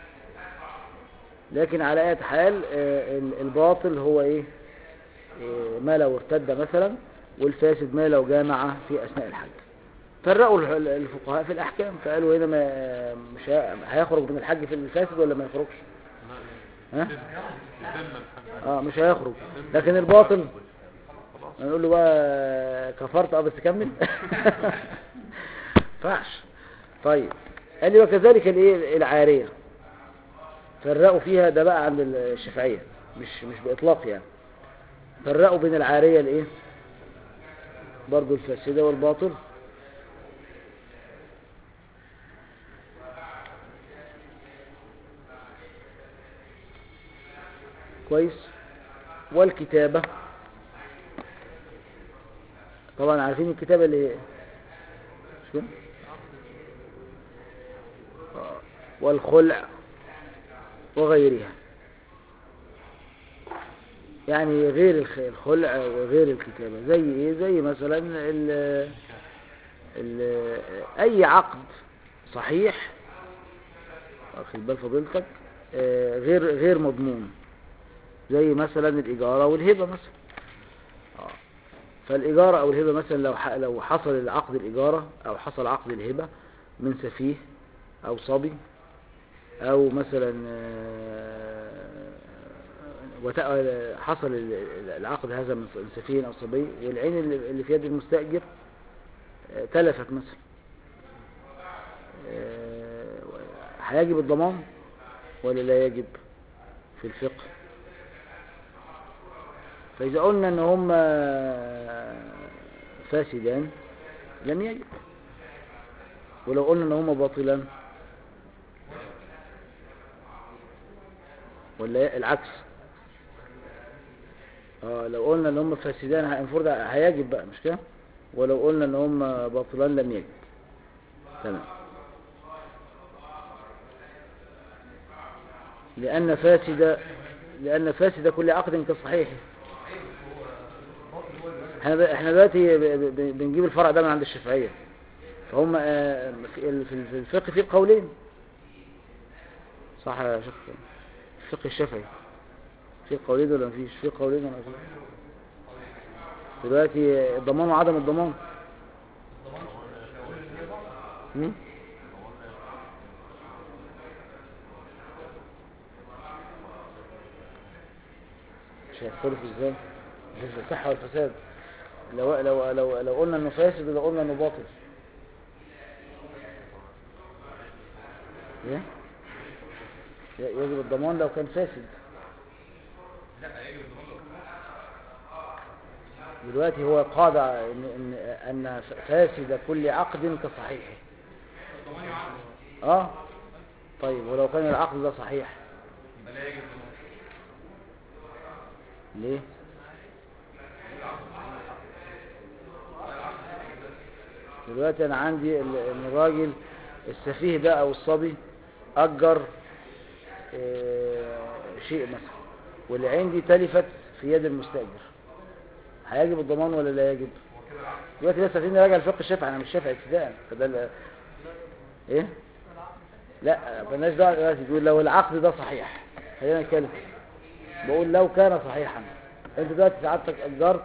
لكن على اية حال آه، ال- الباطل هو ايه آه، ما لو ارتد مثلا والفاسد ما لو جامع في اثناء الحج فرقوا الح- الفقهاء في الاحكام فقالوا هنا ما مش ه- هيخرج من الحج في الفاسد ولا ما يخرجش ها يتم الحج اه مش هيخرج لكن الباطل نقول له بقى كفرت اه بس كمل فحش طيب قال لي وكذلك الايه العاريه فرقوا فيها ده بقى عند الشافعيه مش مش باطلاق يعني فرقوا بين العاريه الايه برضو الفاسده والباطل كويس والكتابة طبعا عارفين الكتابة اللي هي مش كده؟ آه، والخلع وغيرها يعني غير الخ- الخلع وغير الكتابة زي ايه زي مثلا ال ال اي عقد صحيح واخد بال فضيلتك آه، غير غير مضمون زي مثلا الإجارة والهبة مثلا آه. فالإجارة أو الهبة مثلا لو ح- لو حصل العقد الإجارة أو حصل عقد الهبة من سفيه او صبي او مثلا آه، وت- آه، حصل ال- ال- العقد هذا من من سفيه او صبي والعين اللي اللي في يد المستأجر آه، تلفت مثلا آه، هيجب الضمان ولا لا يجب في الفقه فإذا قلنا ان هم فاسدان لم يجب ولو قلنا ان هم باطلان ولا العكس اه لو قلنا ان هم فاسدان ه- المفروض هيجب بقى مش كده ولو قلنا ان هم باطلان لم يجب تمام لأن فاسد لأن فاسد كل عقد كصحيح احنا احنا دلوقتي ب- ب- بنجيب الفرع ده من عند الشافعية فهم آه، في ال- في في الفقه في قولين صح يا شيخ الفقه الشافعي في قولين ولا مفيش في قولين ولا مفيش دلوقتي الضمان وعدم الضمان هم؟ مش هيختلف ازاي مش في الصحة والفساد لو لو لو لو قلنا انه فاسد ولو قلنا انه باطل ايه ي- يجب الضمان لو كان فاسد لا يجب الضمان لو دلوقتي هو قاعدة ان ان ان فاسد كل عقد كصحيح الضمان يعاد اه طيب ولو كان العقد ده صحيح يبقى لا يجب الضمان ليه دلوقتي انا عندي ال- ان الراجل السفيه ده او الصبي اجر آه، شيء مثلا والعين دي تلفت في يد المستاجر هيجب الضمان ولا لا يجب دلوقتي بس عايزين نراجع الفقه الشافعي انا مش شافعي ابتداء فده ال- ايه لا مالناش دعوه دلوقتي بيقول لو العقد ده صحيح خلينا نتكلم بقول لو كان صحيحا انت دلوقتي سعادتك اجرت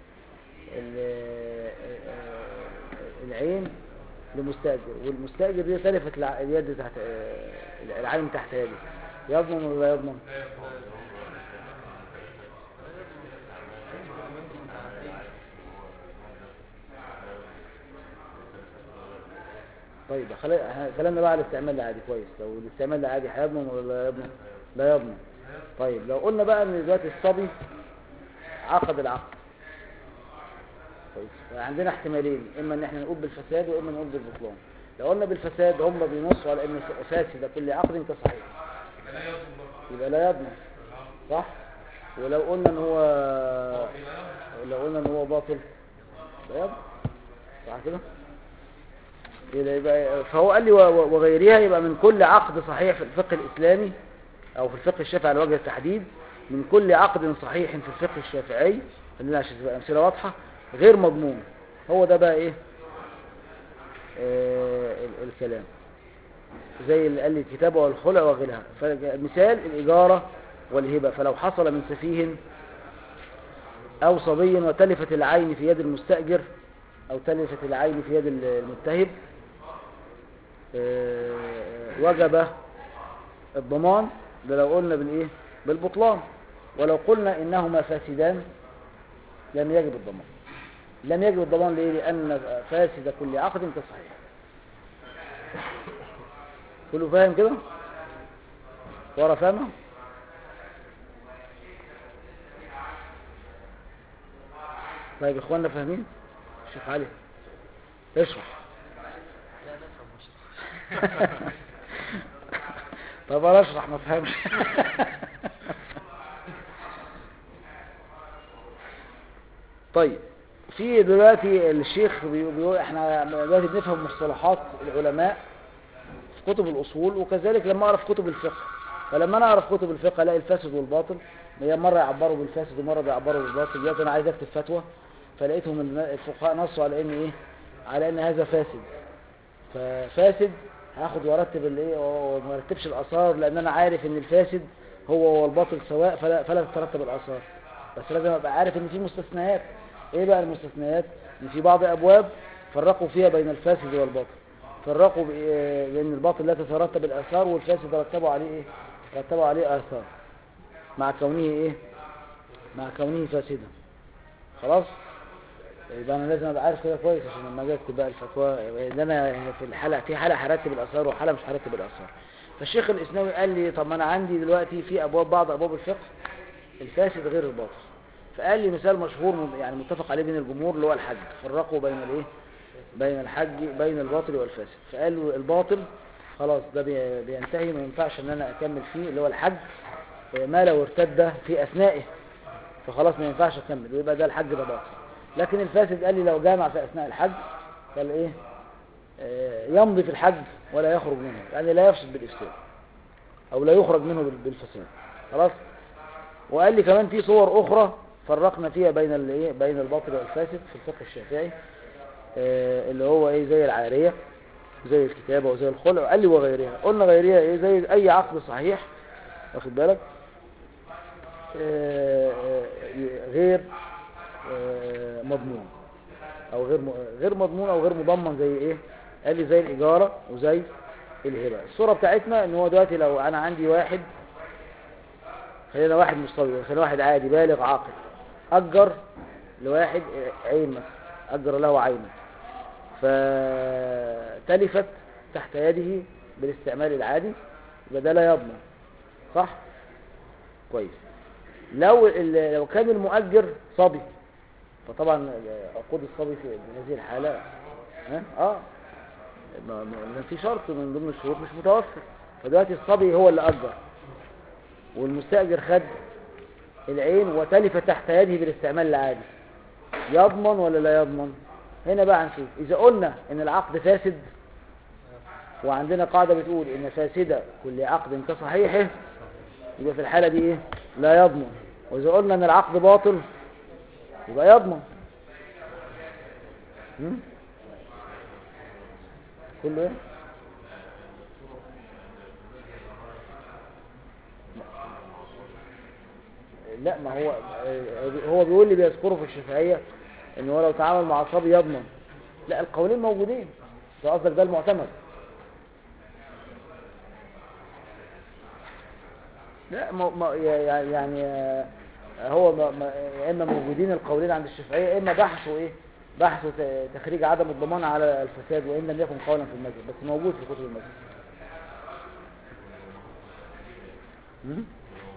ال- العين لمستاجر والمستاجر دي تلفت الع- اليد تحت العين تحت يده يضمن ولا لا يضمن طيب خلي ه- كلامنا بقى على الاستعمال العادي كويس لو الاستعمال العادي هيضمن ولا لا يضمن لا يضمن طيب لو قلنا بقى ان دلوقتي الصبي عقد العقد كويس عندنا احتمالين اما ان احنا نقول بالفساد واما نقول بالبطلان لو قلنا بالفساد هم بينصوا على ان فاسد كل عقد كصحيح يبقى لا يضمن برضه يبقى لا يضمن صح ولو قلنا ان هو لو قلنا ان هو باطل لا يضمن صح كده يبقى- يبقى فهو قال لي و- و- وغيرها يبقى من كل عقد صحيح في الفقه الإسلامي أو في الفقه الشافعي على وجه التحديد من كل عقد صحيح في الفقه الشافعي خلينا عشان تبقى أمثلة واضحة غير مضمون هو ده بقى إيه آه ال- الكلام زي اللي قال لي الكتابة والخلع وغيرها فمثال الإجارة والهبة فلو حصل من سفيه أو صبي وتلفت العين في يد المستأجر أو تلفت العين في يد المتهب آه، وجب الضمان ده لو قلنا بالايه بالبطلان ولو قلنا انهما فاسدان لم يجب الضمان لم يجب الضمان ليه لان فاسد كل عقد كصحيح كله فاهم كده ورا فاهمه طيب اخواننا فاهمين شيخ علي اشرح لا نفهم مش طب انا اشرح ما فهمش طيب في دلوقتي الشيخ بي- بيقول احنا دلوقتي بنفهم مصطلحات العلماء في كتب الاصول وكذلك لما اعرف كتب الفقه فلما انا اعرف كتب الفقه الاقي الفاسد والباطل هي مره يعبروا بالفاسد ومره بيعبروا بالباطل دلوقتي انا عايز اكتب فتوى فلقيتهم الم- الفقهاء نصوا على ان ايه على ان هذا فاسد ففاسد هاخد وارتب الايه وما ارتبش الاثار لان انا عارف ان الفاسد هو والباطل سواء فلا, فلا تترتب الاثار بس لازم ابقى عارف ان في مستثنيات ايه بقى المستثنيات ان في بعض ابواب فرقوا فيها بين الفاسد والباطل فرقوا بإيه؟ بان الباطل لا تترتب الاثار والفاسد ترتبوا عليه ايه ترتبوا عليه اثار مع كونه ايه مع كونه فاسدا خلاص يبقى انا لازم ابقى عارف كده كويس عشان لما اجي اكتب بقى الفتوى ان انا في الحاله في حاله هرتب الاثار وحاله مش هرتب الاثار فالشيخ الاسناوي قال لي طب ما انا عندي دلوقتي في ابواب بعض ابواب الفقه الفاسد غير الباطل فقال لي مثال مشهور م- يعني متفق عليه بين الجمهور اللي هو الحج فرقوا بين الايه بين الحج بين الباطل والفاسد فقالوا الباطل خلاص ده بي- بينتهي ما ينفعش ان انا اكمل فيه اللي هو الحج آه، ما لو ارتد في اثنائه فخلاص ما ينفعش اكمل ويبقى ده الحج ده باطل لكن الفاسد قال لي لو جامع في اثناء الحج قال ايه آه، يمضي في الحج ولا يخرج منه يعني لا يفسد بالافساد او لا يخرج منه بال- بالفساد خلاص وقال لي كمان في صور اخرى فرقنا فيها بين الايه بين الباطل والفاسد في الفقه الشافعي آه، اللي هو ايه زي العاريه زي الكتابه وزي الخلع قال لي وغيرها قلنا غيرها ايه زي اي عقد صحيح واخد بالك آه، آه، غير آه، مضمون او غير م- غير مضمون او غير مضمن زي ايه قال لي زي الاجاره وزي الهبه الصوره بتاعتنا ان هو دلوقتي لو انا عندي واحد خلينا واحد مستوي خلينا واحد عادي بالغ عاقل اجر لواحد عين مثلا اجر له عينا فتلفت تحت يده بالاستعمال العادي يبقى ده لا يضمن صح كويس لو ال- لو كان المؤجر صبي فطبعا عقود الصبي في هذه الحالة ها اه ما ما- في شرط من ضمن الشروط مش متوفر فدلوقتي الصبي هو اللي أجر والمستأجر خد العين وتلف تحت يده بالاستعمال العادي يضمن ولا لا يضمن هنا بقى هنشوف إذا قلنا إن العقد فاسد وعندنا قاعدة بتقول إن فاسدة كل عقد كصحيحه يبقى في الحالة دي إيه لا يضمن وإذا قلنا إن العقد باطل يبقى يضمن هم؟ كله ايه لا ما هو هو بيقول لي بيذكره في الشافعية ان هو لو تعامل مع صبي يضمن لا القولين موجودين ده قصدك ده المعتمد لا ما ما يعني يعني آه، هو ما ما يا اما موجودين القولين عند الشافعيه يا اما بحثوا ايه بحثوا ت- تخريج عدم الضمان على الفساد وان لم يكن قولا في المذهب بس موجود في كتب المذهب مم؟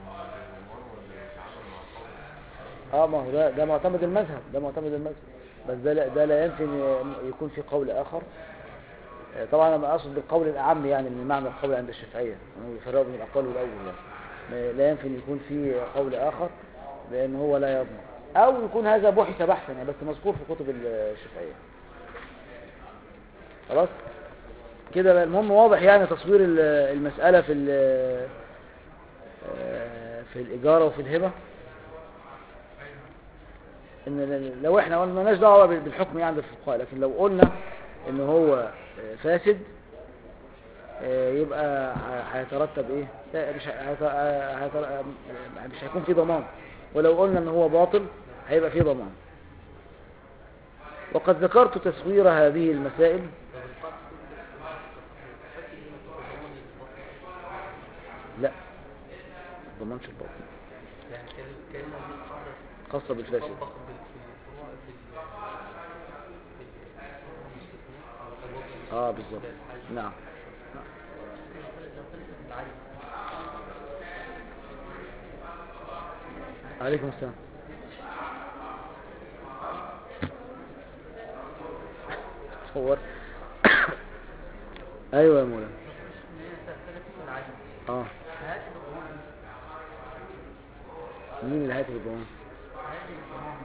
اه ما هو ده ده معتمد المذهب ده معتمد المذهب بس ده لا ده لا ينفي ان يكون في قول اخر آه، طبعا انا اقصد بالقول الاعم يعني من معنى القول عند الشافعيه هم بيفرقوا بين الاقوال والاول يعني ما- لا ينفي ان يكون في قول اخر بان هو لا يضمن او يكون هذا بحث بحثا يعني بس مذكور في كتب الشافعيه خلاص كده بقى المهم واضح يعني تصوير ال- المساله في ال- آه، في الاجاره وفي الهبه ان لو احنا قلنا مالناش دعوه بالحكم يعني عند الفقهاء لكن لو قلنا ان هو آه، فاسد آه، يبقى ه- هيترتب ايه لا، مش ه- هيت- آه، هيتر- آه، مش هيكون في ضمان ولو قلنا ان هو باطل هيبقى في ضمان وقد ذكرت تصوير هذه المسائل لا ما ضمنش الباطل يعني كان- كأن هذه القاعدة خاصة بالفاسد تطبق بال- في الفروع في ال- في ال- المستثناء أو الأبواب اه بالظبط الحج. نعم لو فلسفة العين عليكم السلام تصور ايوه يا مولانا إن هي فلسفة العين اه هذه الضمان مين اللي هاتف الضمان هذه الضمان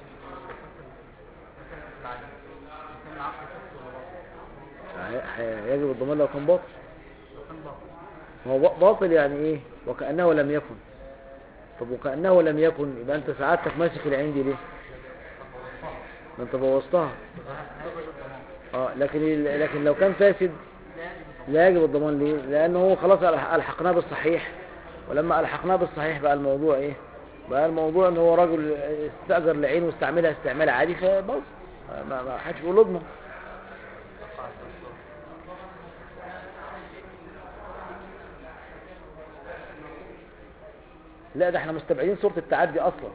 فلسفة العين كان العقل فاسد ولا باطل؟ هي- هي- يجب الضمان لو كان باطل لو كان باطل ما هو با- باطل يعني ايه وكأنه لم يكن طب وكأنه لم يكن يبقى انت سعادتك ماسك العين دي ليه ما انت بوظتها اه لكن ال- لكن لو كان فاسد لا يجب الضمان ليه لانه هو خلاص ألح- الحقناه بالصحيح ولما الحقناه بالصحيح بقى الموضوع ايه بقى الموضوع ان هو راجل استأجر العين واستعملها استعمال عادي فبوظ ما ما حدش بيقول اضمن لا ده احنا مستبعدين صورة التعدي اصلا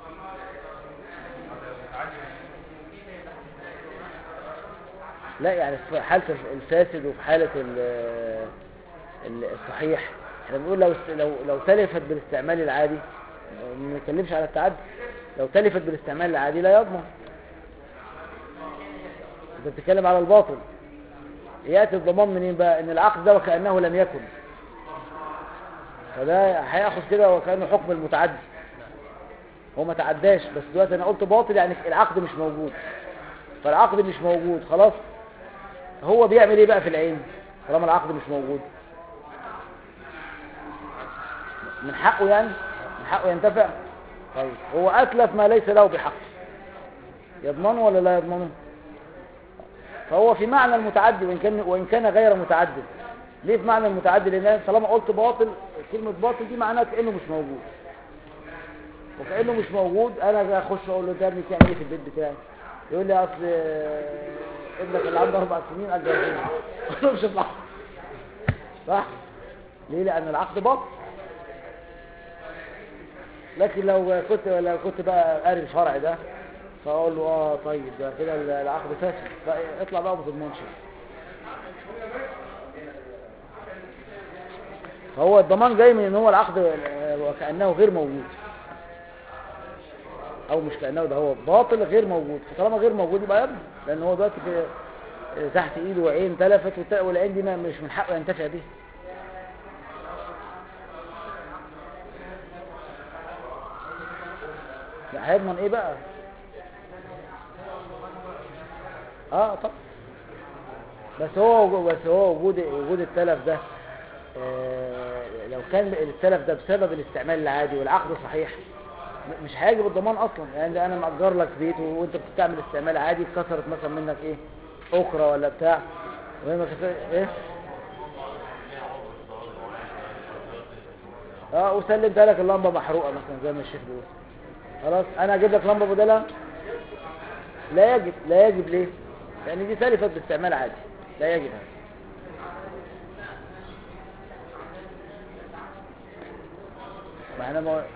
لا يعني في حالة الفاسد وفي حالة ال- ال- الصحيح احنا بنقول لو لو لو تلفت بالاستعمال العادي ما نتكلمش على التعدي لو تلفت بالاستعمال العادي لا يضمن انت بتتكلم على الباطل ياتي الضمان منين بقى ان العقد ده وكانه لم يكن فده هياخد كده وكانه حكم المتعدي هو ما تعداش بس دلوقتي انا قلت باطل يعني العقد مش موجود فالعقد مش موجود خلاص هو بيعمل ايه بقى في العين طالما العقد مش موجود من حقه يعني من حقه ينتفع طيب هو اتلف ما ليس له بحق يضمنه ولا لا يضمنه فهو في معنى المتعدي وإن كان, وإن كان غير متعدد ليه في معنى المتعدي لأن أنا طالما قلت باطل كلمة باطل دي معناها كأنه مش موجود وكأنه مش موجود أنا جاي أخش أقول له ده ابني بتعمل إيه في البيت بتاعي يقول لي أصل آه، ابنك اللي عنده أربع سنين أجل أقول له مش صح صح ليه لأن العقد باطل لكن لو كنت لو كنت بقى قاري الفرع ده فاقول له اه طيب ده كده العقد فاسد فاطلع بقى بضمنش فهو الضمان جاي من ان هو العقد آه، وكانه غير موجود او مش كانه ده هو باطل غير موجود فطالما غير موجود يبقى يضمن لان هو دلوقتي في آه، تحت ايده وعين تلفت والت- والعين دي ما- مش من حقه ينتفع بيها لا هيضمن ايه بقى اه طب بس هو بس هو وجود وجود التلف ده آه لو كان التلف ده بسبب الاستعمال العادي والعقد صحيح م- مش هيجب الضمان اصلا يعني ده انا مأجر لك بيت وانت بتستعمل استعمال عادي اتكسرت مثلا منك ايه اخرى ولا بتاع وهي ما كسر- ايه اه وسلمت لك اللمبه محروقه مثلا زي ما الشيخ بيقول خلاص انا اجيب لك لمبه بدلها لا يجب لا يجب ليه لان دي تلفت باستعمال عادي لا يجب هذا ما انا ما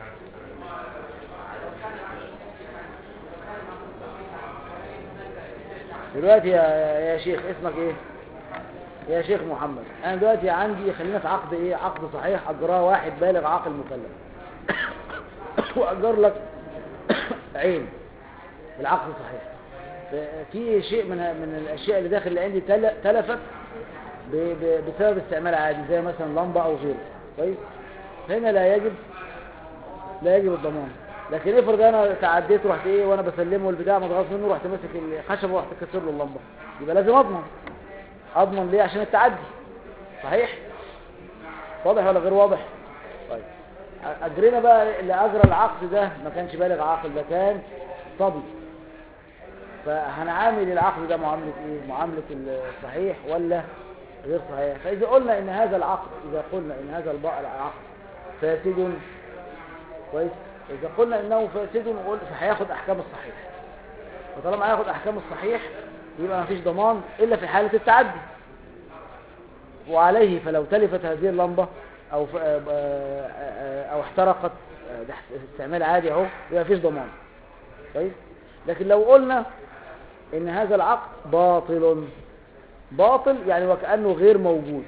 دلوقتي يا, يا شيخ اسمك ايه يا شيخ محمد انا دلوقتي عندي خلينا في عقد ايه عقد صحيح اجراه واحد بالغ عاقل مكلف واجر لك عين بالعقد صحيح في شيء من من الاشياء اللي داخل اللي عندي تل- تلفت ب- ب- بسبب استعمال عادي زي مثلا لمبه او غيره كويس هنا لا يجب لا يجب الضمان لكن افرض انا تعديت ورحت ايه وانا بسلمه البتاع متغاظ منه رحت ماسك الخشب ورحت كسر له اللمبه يبقى لازم اضمن اضمن ليه عشان التعدي صحيح واضح ولا غير واضح طيب اجرينا بقى اللي اجرى العقد ده ما كانش بالغ عاقل ده كان صبي فهنعامل العقد ده معاملة ايه معاملة الصحيح ولا غير صحيح فاذا قلنا ان هذا العقد اذا قلنا ان هذا البقى العقد فاسد كويس اذا قلنا انه فاسد نقول فهياخد احكام الصحيح فطالما هياخد احكام الصحيح يبقى ما فيش ضمان الا في حالة التعدي وعليه فلو تلفت هذه اللمبة او ف- آه، آه، او احترقت آه، ده استعمال عادي اهو يبقى مفيش ضمان كويس لكن لو قلنا ان هذا العقد باطل باطل يعني وكأنه غير موجود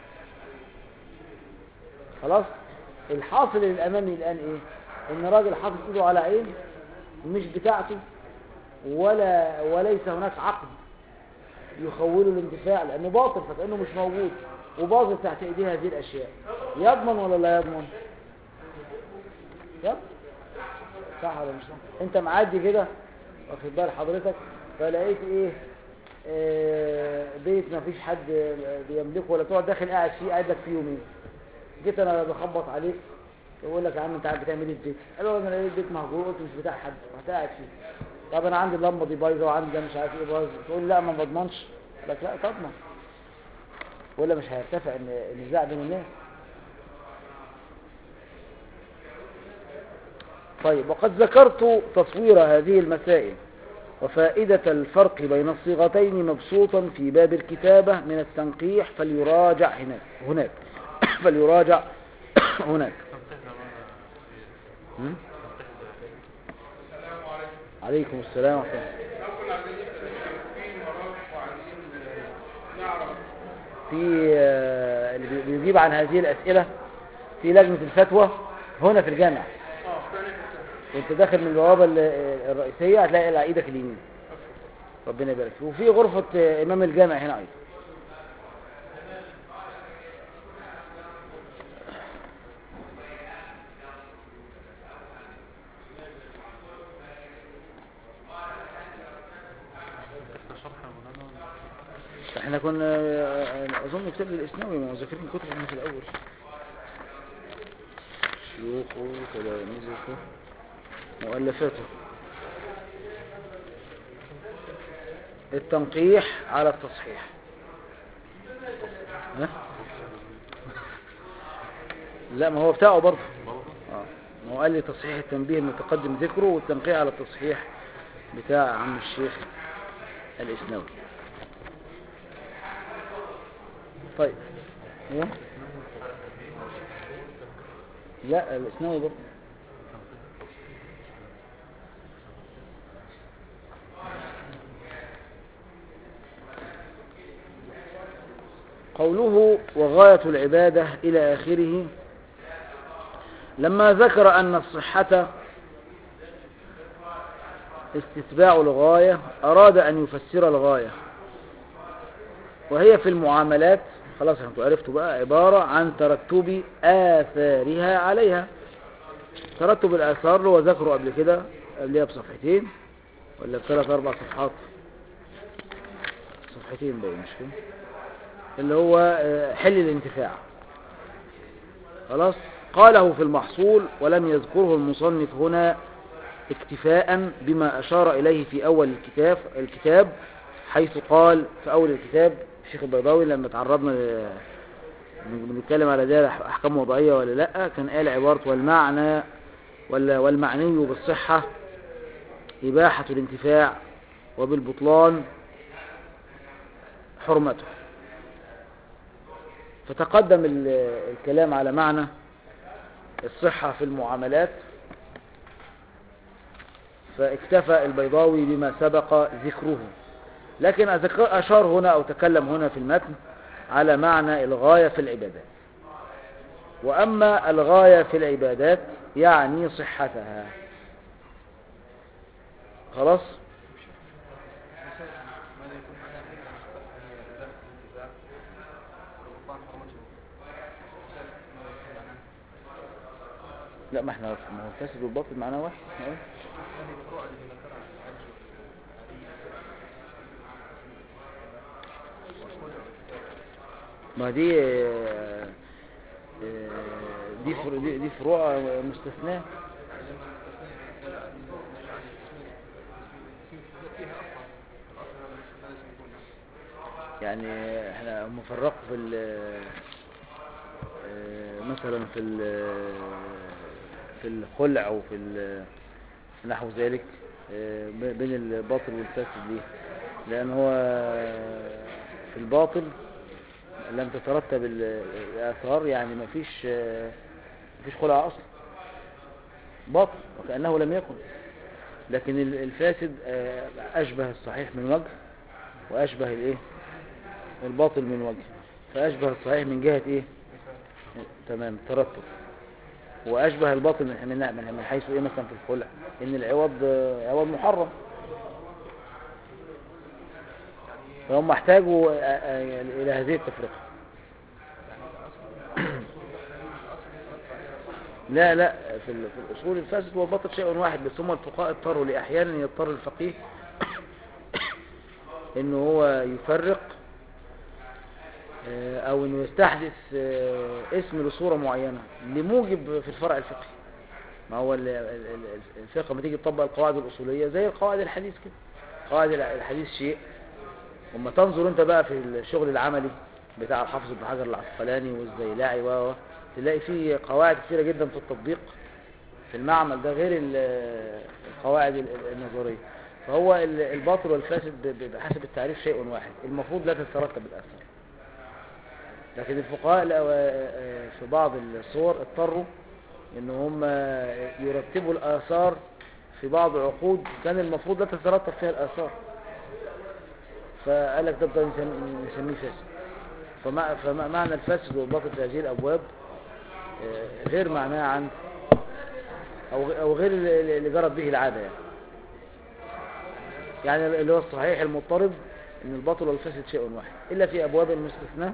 خلاص الحاصل الامامي الان ايه ان راجل حاطط ايده على عين مش بتاعته ولا وليس هناك عقد يخوله الانتفاع لانه باطل فكأنه مش موجود وباطل تحت ايديه هذه الاشياء يضمن ولا لا يضمن يضمن صح ولا مش صح انت معدي كده واخد بال حضرتك فلقيت ايه آه، بيت ما فيش حد بيملكه ولا تقعد داخل قاعد فيه قاعد لك فيه يومين جيت انا بخبط عليك يقول لك يا عم انت قاعد بتعمل ايه في البيت قال له انا لقيت البيت مهجور قلت مش بتاع حد رحت قاعد فيه طب انا عندي اللمبه دي بايظه وعندي ده مش عارف ايه بايظ تقول لي لا ما بضمنش قال لك لا تضمن ولا مش هيرتفع ان- النزاع بين الناس طيب وقد ذكرت تصوير هذه المسائل وفائدة الفرق بين الصيغتين مبسوطا في باب الكتابة من التنقيح فليراجع هناك هناك فليراجع هناك انتهى بقى هم؟ عليكم السلام ورحمة الله في آه، اللي بي- بيجيب عن هذه الأسئلة في لجنة الفتوى هنا في الجامع وانت داخل من البوابة ال- الرئيسية هتلاقي على ايدك اليمين ربنا يبارك فيك وفي غرفة آه، إمام الجامع هنا أيضا ده شرح يا مولانا احنا كنا آه، اظن كتاب الاسنوي ما هو ذاكرين كتب احنا في الاول شيوخه تلاميذه مؤلفاته التنقيح على التصحيح ها؟ لا ما هو بتاعه برضه برضه اه ما هو قال لي تصحيح التنبيه المتقدم ذكره والتنقيح على التصحيح بتاع عم الشيخ الاسنوي طيب ايوه لا الاسنوي برضه قوله وغاية العبادة إلى آخره لما ذكر أن الصحة استتباع الغاية أراد أن يفسر الغاية وهي في المعاملات خلاص انتوا عرفتوا بقى عبارة عن ترتب آثارها عليها ترتب الآثار اللي هو ذكره قبل كده قبلها بصفحتين ولا بثلاث أربع صفحات صفحتين باين مش كده اللي هو آه، حل الانتفاع خلاص قاله في المحصول ولم يذكره المصنف هنا اكتفاء بما أشار إليه في أول الكتاب الكتاب حيث قال في أول الكتاب الشيخ البيضاوي لما تعرضنا ل- بنتكلم على ده أحكام وضعية ولا لأ كان قال عبارة والمعنى ولا والمعني بالصحة إباحة الانتفاع وبالبطلان حرمته فتقدم ال- الكلام على معنى الصحة في المعاملات فاكتفى البيضاوي بما سبق ذكره لكن أذك- أشار هنا أو تكلم هنا في المتن على معنى الغاية في العبادات وأما الغاية في العبادات يعني صحتها خلاص لا ما احنا ما هو الفاسد والباطل معناه واحد احنا قلنا. ما دي آه، آه، دي فر- دي دي فروع مستثناة يعني احنا مفرقوا في ال- آه، مثلا في ال- في الخلع او في ال- نحو ذلك آه، ب- بين الباطل والفاسد ليه لان هو في الباطل لم تترتب ال- الآثار يعني ما فيش مفيش خلع أصلا باطل وكأنه لم يكن لكن ال- الفاسد آه، أشبه الصحيح من وجه وأشبه الإيه الباطل من وجه فأشبه الصحيح من جهة إيه تمام ترتب وأشبه الباطل من من من من حيث إيه مثلا في الخلع إن العوض آه، عوض محرم فهم احتاجوا آه، آه، إلى هذه التفرقة لا لا في ال- في الأصول الفاسد والباطل شيء واحد بس هم الفقهاء اضطروا لأحيانا يضطر الفقيه إنه هو يفرق آه، أو إنه يستحدث آه، اسم لصورة معينة لموجب في الفرع الفقهي ما هو ال- ال- ال- الفقه لما تيجي تطبق القواعد الأصولية زي القواعد الحديث كده قواعد الع- الحديث شيء وما تنظر انت بقى في الشغل العملي بتاع الحافظ ابن حجر العسقلاني والزيلاعي و و- تلاقي فيه قواعد كثيرة جدا في التطبيق في المعمل ده غير ال- القواعد ال- ال- النظرية فهو ال- الباطل والفاسد ب- ب- بحسب التعريف شيء واحد المفروض لا تترتب الأثر لكن الفقهاء لا- آه، في بعض الصور اضطروا ان هم يرتبوا الاثار في بعض عقود كان المفروض لا تترتب فيها الاثار فقال لك ده ده نسم- نسميه فاسد فمع فمعنى الفاسد والباطل في هذه الابواب آه، غير معناه عند او غ- او غير اللي اللي جرت به العاده يعني يعني اللي هو الصحيح المضطرب ان الباطل والفاسد شيء واحد الا في ابواب مستثناه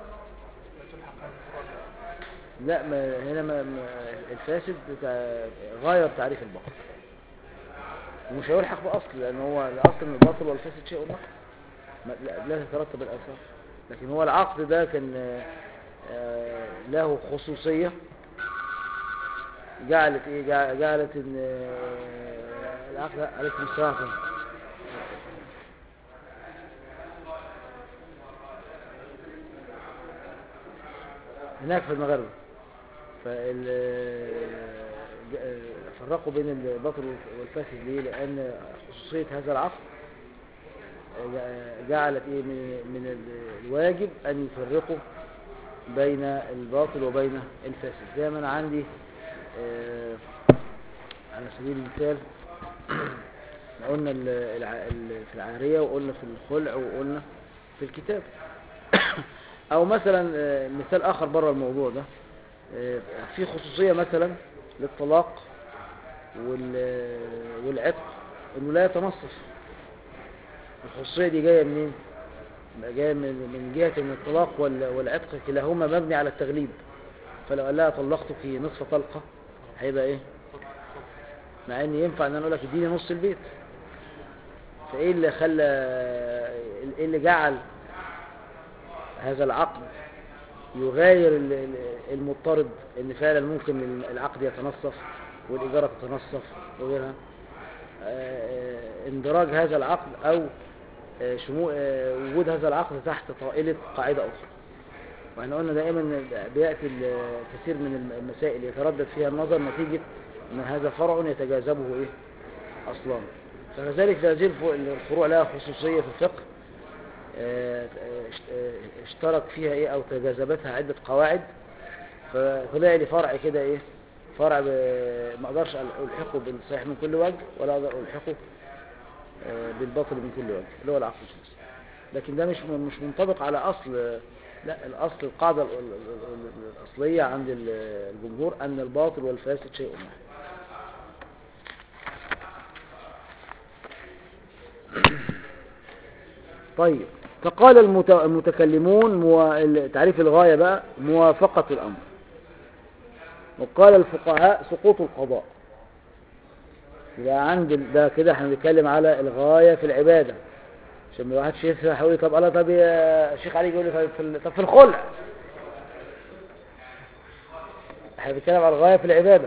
لا ما هنا ما ما الفاسد بتاع غاية تعريف الباطل ومش هيلحق بأصل لأن هو الأصل من الباطل والفاسد شيء واحد ما- لا, لا تترتب الآثار لكن هو العقد ده كان آه، آه، له خصوصية جعلت ايه جع- جعلت ان آه، العقد عليكم السلام ورحمة الله. هناك في المغرب فال فرقوا بين الباطل والفاسد ليه لان خصوصيه هذا العقد جعلت ايه من من ال- الواجب ان يفرقوا بين الباطل وبين الفاسد زي ما انا عندي آه، على سبيل المثال إحنا قلنا ال- الع- ال- في العاريه وقلنا في الخلع وقلنا في الكتاب او مثلا آه، مثال اخر بره الموضوع ده آه، في خصوصية مثلا للطلاق وال- والعتق انه لا يتنصف الخصوصية دي جاية منين جاية من من جهة ان الطلاق وال- والعتق كلاهما مبني على التغليب فلو قال لها طلقتك نصف طلقة هيبقى ايه مع ان ينفع ان انا اقول لك اديني نص البيت فايه اللي خلى ايه اللي جعل هذا العقد يغاير ال- ال- المضطرد ان فعلا ممكن العقد يتنصف والاجاره تتنصف وغيرها آه، اندراج هذا العقد او آه، شمول آه، وجود هذا العقد تحت طائله قاعده اخرى واحنا قلنا دائما إن بياتي ال- كثير من المسائل يتردد فيها النظر نتيجه ان هذا فرع يتجاذبه ايه اصلا فكذلك في هذه الف- الفروع لها خصوصيه في الفقه آه، آه، اشترك فيها ايه او تجاذبتها عدة قواعد فطلع لي فرع كده ايه فرع ب- ما اقدرش الحقه بالصحيح من كل وجه ولا اقدر الحقه آه، بالباطل من كل وجه اللي هو العقل الجنسي لكن ده مش مش منطبق على اصل لا الاصل القاعده ال- ال- ال- الاصليه عند ال- الجمهور ان الباطل والفاسد شيء واحد طيب فقال المت- المتكلمون مو... ال- تعريف الغاية بقى موافقة الأمر وقال الفقهاء سقوط القضاء يبقى عند ال- ده كده احنا بنتكلم على الغاية في العبادة عشان ما واحد شيخ يقول لي طب الله طب يا شيخ علي يقول لي طب في ال- طب في الخلع احنا بنتكلم على الغاية في العبادة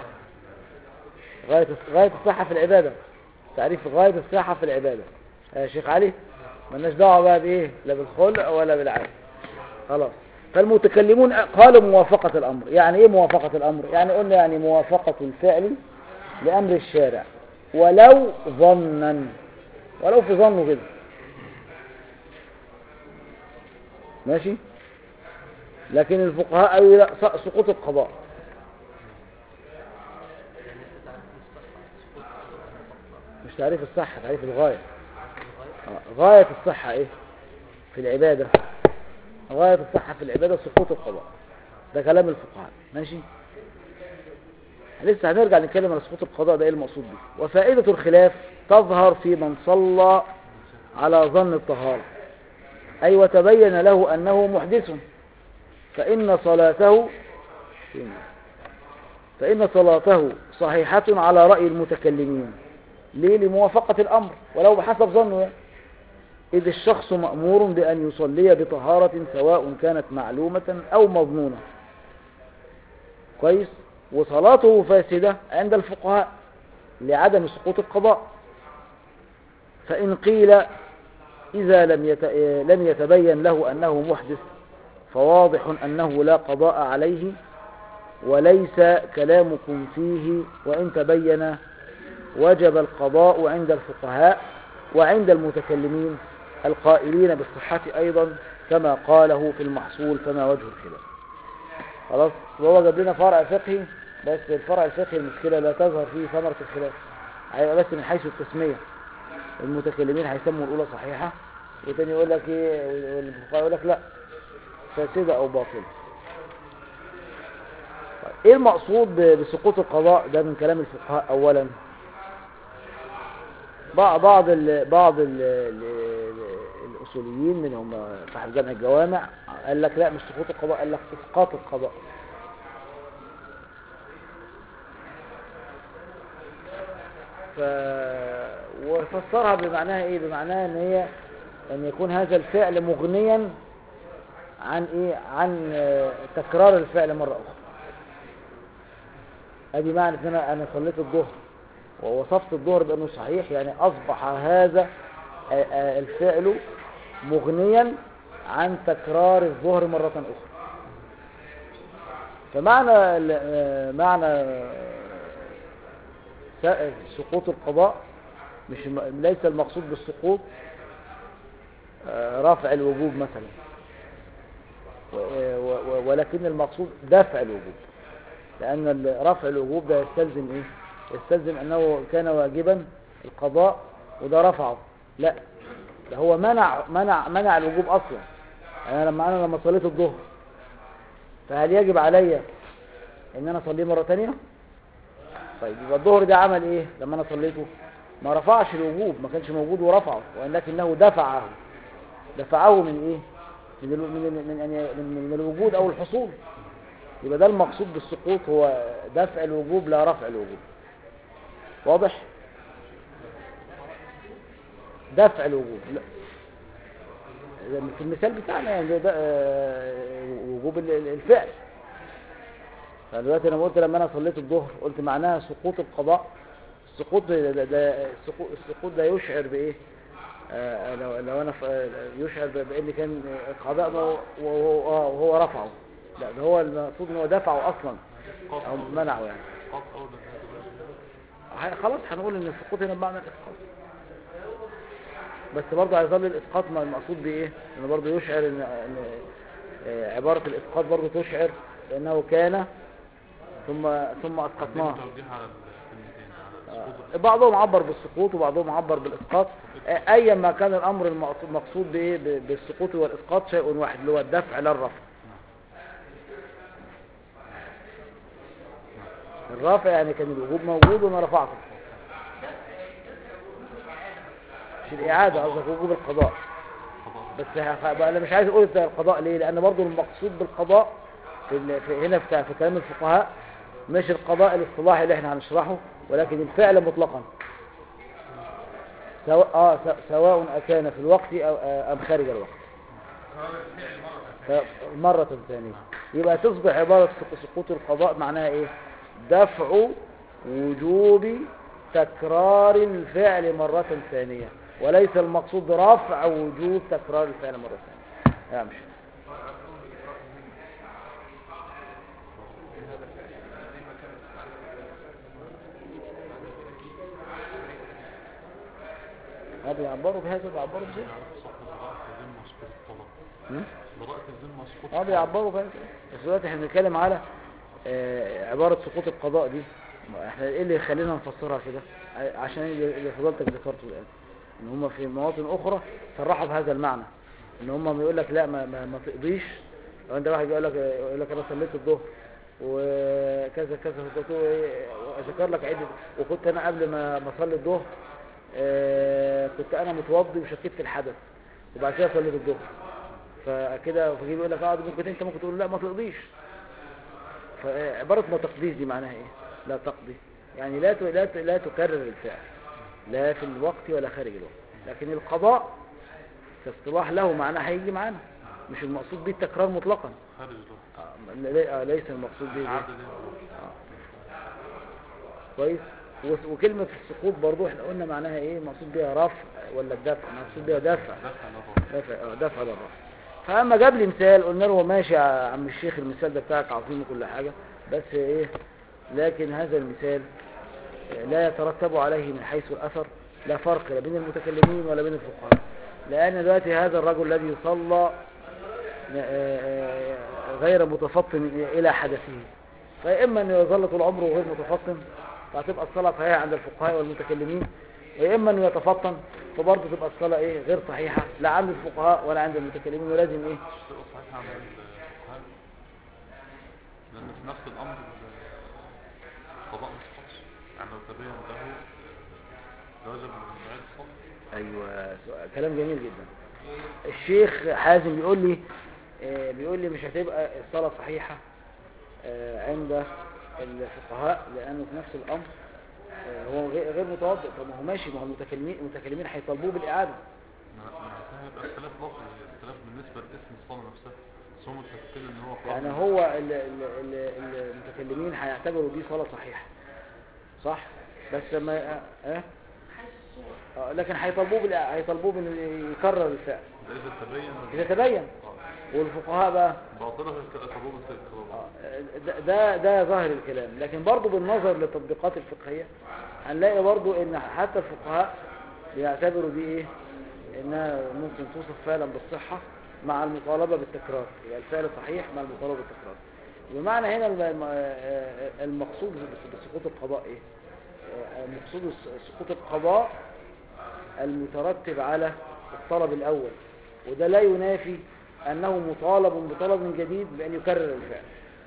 غاية غاية الصحة في العبادة تعريف غاية الصحة في العبادة يا شيخ علي مالناش دعوه بقى بايه لا بالخلع ولا بالعين خلاص فالمتكلمون قالوا موافقة الأمر يعني إيه موافقة الأمر يعني قلنا يعني موافقة الفعل لأمر الشارع ولو ظنا ولو في ظنه كده ماشي لكن الفقهاء قالوا لا س- سقوط القضاء مش تعريف الصحة تعريف الغاية آه، غاية الصحة ايه في العبادة غاية الصحة في العبادة سقوط القضاء ده كلام الفقهاء ماشي لسه هنرجع نتكلم على سقوط القضاء ده ايه المقصود به وفائدة الخلاف تظهر في من صلى على ظن الطهارة أي وتبين له أنه محدث فإن صلاته فإن صلاته صحيحة على رأي المتكلمين ليه لموافقة الأمر ولو بحسب ظنه يعني. إذ الشخص مأمور بأن يصلي بطهارة سواء كانت معلومة أو مظنونة كويس وصلاته فاسدة عند الفقهاء لعدم سقوط القضاء فإن قيل إذا لم يت... لم يتبين له أنه محدث فواضح أنه لا قضاء عليه وليس كلامكم فيه وإن تبين وجب القضاء عند الفقهاء وعند المتكلمين القائلين بالصحة أيضا كما قاله في المحصول فما وجه الخلاف خلاص وهو جاب لنا فرع فقهي بس الفرع الفقهي المشكلة لا تظهر فيه ثمرة الخلاف هيبقى بس من حيث التسمية المتكلمين هيسموا الأولى صحيحة والتاني يقول لك ايه والفقهاء يقول لك لا فاسدة أو باطلة طيب، ايه المقصود ب- بسقوط القضاء ده من كلام الفقهاء أولا بعض بعض ال بعض ال الأصوليين منهم صاحب جامع الجوامع قال لك لا مش سقوط القضاء قال لك إسقاط القضاء ف وفسرها بمعناها ايه بمعناها ان هي ان يكون هذا الفعل مغنيا عن ايه عن آه، تكرار الفعل مرة اخرى ادي معنى ان انا انا صليت الظهر ووصفت الظهر بانه صحيح يعني اصبح هذا آه، آه، الفعل مغنيا عن تكرار الظهر مرة اخرى فمعنى ال- آه، معنى آه، س- سقوط القضاء مش الم- ليس المقصود بالسقوط آه، رفع الوجوب مثلا و- و- و- ولكن المقصود دفع الوجوب لأن ال- رفع الوجوب ده يستلزم إيه؟ يستلزم أنه كان واجبا القضاء وده رفعه لا ده هو منع منع منع الوجوب أصلا أنا لما أنا لما صليت الظهر فهل يجب علي إن أنا أصليه مرة تانية؟ طيب يبقى الظهر ده عمل إيه لما أنا صليته؟ ما رفعش الوجوب ما كانش موجود ورفعه ولكنه دفعه دفعه من ايه من ال من ال من, أن- من, من الوجود او الحصول يبقى ده المقصود بالسقوط هو دفع الوجوب لا رفع الوجوب واضح دفع الوجوب لا في المثال بتاعنا يعني ده آه، وجوب ال- ال- الفعل فدلوقتي انا قلت لما انا صليت الظهر قلت معناها سقوط القضاء السقوط ده, ده, ده السقوط, السقوط ده يشعر بايه آه لو, لو انا ف- آه، يشعر ب- بان كان القضاء ده وهو, آه، وهو رفعه لا ده هو المقصود ان هو دفعه اصلا إسقاط او أولى- منعه يعني إسقاط أولى من هذا ه- خلاص هنقول ان السقوط هنا بمعنى الاسقاط بس برضه هيظل الاسقاط ما المقصود بايه انه برضه يشعر ان إن، آه، عبارة الاسقاط برضه تشعر بانه كان ثم ثم اسقطناه توجيه على الكلمتين على سقوط آه، بعضهم عبر بالسقوط وبعضهم عبر بالاسقاط آه، ايا ما كان الامر المقصود- المقصود بايه ب- بالسقوط والاسقاط شيء واحد اللي هو الدفع لا الرفع الرفع يعني كان الوجوب موجود وانا رفعته مش الاعاده قصدك وجوب القضاء بس ه- بقى انا مش عايز اقول بتاع القضاء ليه لان برضو المقصود بالقضاء في ال- في هنا في في كلام الفقهاء مش القضاء الاصطلاحي اللي احنا هنشرحه ولكن الفعل مطلقا سواء اه س- سواء اكان في الوقت او آه، ام خارج الوقت ف- مرة ثانية يبقى تصبح عبارة سق- سقوط القضاء معناها ايه دفع وجوب تكرار الفعل مرة ثانية وليس المقصود رفع وجوب تكرار الفعل مرة ثانية امشي هذا بيعبروا بهذا بيعبروا بهذا براءة الذمة سقوط الطلاق هم؟ براءة الذمة سقوط اه بيعبروا بهذا بس دلوقتي احنا بنتكلم على آه، عبارة سقوط القضاء دي ما احنا ايه اللي يخلينا نفسرها كده ع- عشان اللي اللي فضلتك ذكرته الان ان هم في مواطن اخرى صرحوا بهذا المعنى ان هم بيقول لك لا ما, ما, ما تقضيش لو انت واحد يقول لك يقول لك انا صليت الظهر وكذا كذا قلت له ايه اذكر لك عده وكنت انا قبل ما ما اصلي الظهر آه، كنت انا متوضي وشكيت في الحدث وبعد كده صليت الظهر فكده فجي بيقول لك اه دي ممكن انت ممكن تقول لا ما تقضيش فعبارة ما تقضيش دي معناها ايه لا تقضي يعني لا ت- لا ت- لا تكرر الفعل لا في الوقت ولا خارج الوقت لكن القضاء كاصطلاح له معنى هيجي معانا مش المقصود به التكرار مطلقا خارج الوقت آه، لا- لا- آه، ليس المقصود به عادة إيه؟ ليه كويس وس- وكلمة السقوط برضو احنا قلنا معناها ايه المقصود بها رفع ولا الدفع المقصود بها دفع دفع للرفع دفع اه دفع للرفع فاما جاب لي مثال قلنا له ماشي يا عم الشيخ المثال ده بتاعك عظيم وكل حاجه بس ايه لكن هذا المثال لا يترتب عليه من حيث الاثر لا فرق لا بين المتكلمين ولا بين الفقهاء لان دلوقتي هذا الرجل الذي صلى آه، آه، غير متفطن الى حدثه فإما أنه يظل طول عمره غير متفطن فهتبقى الصلاة صحيحة عند الفقهاء والمتكلمين وإما أنه يتفطن فبرضه تبقى الصلاة إيه غير صحيحة لا عند الفقهاء ولا عند المتكلمين ولازم إيه الشيء صحيح عن الفقهاء لأن في نفس الأمر القضاء ما يسقطش يعني لو تبين له لوجب من عيد الصلاة ايوه سؤال- كلام جميل جدا الشيخ حازم بيقول لي آه، بيقول لي مش هتبقى الصلاة صحيحة آه، عند الفقهاء لأنه في نفس الأمر آه، هو غير غير متوضئ طب ما هو ماشي ما هو المتكلمين المتكلمين هيطالبوه بالإعادة ما ما هيبقى اختلاف لفظي اختلاف بالنسبة لاسم الصلاة نفسها بس هم متفقين ان هو يعني قبل- هو ال- ال- ال- المتكلمين هيعتبروا دي صلاة صحيحة صح بس لما اه آه؟ آه، لكن هيطالبوه بالإع- هيطالبوه بانه يكرر الفعل ده إذا تبين إذا تبين والفقهاء بقى باطلة تبوب الكرام ده- ده ده ظاهر الكلام لكن برضو بالنظر للتطبيقات الفقهية هنلاقي برضو ان حتى الفقهاء بيعتبروا دي ايه انها ممكن توصف فعلا بالصحة مع المطالبة بالتكرار يعني الفعل صحيح مع المطالبة بالتكرار بمعنى هنا الم- الم- آه، المقصود بس- بسقوط القضاء ايه آه، المقصود بس- سقوط القضاء المترتب على الطلب الاول وده لا ينافي انه مطالب بطلب من جديد بان يكرر الفعل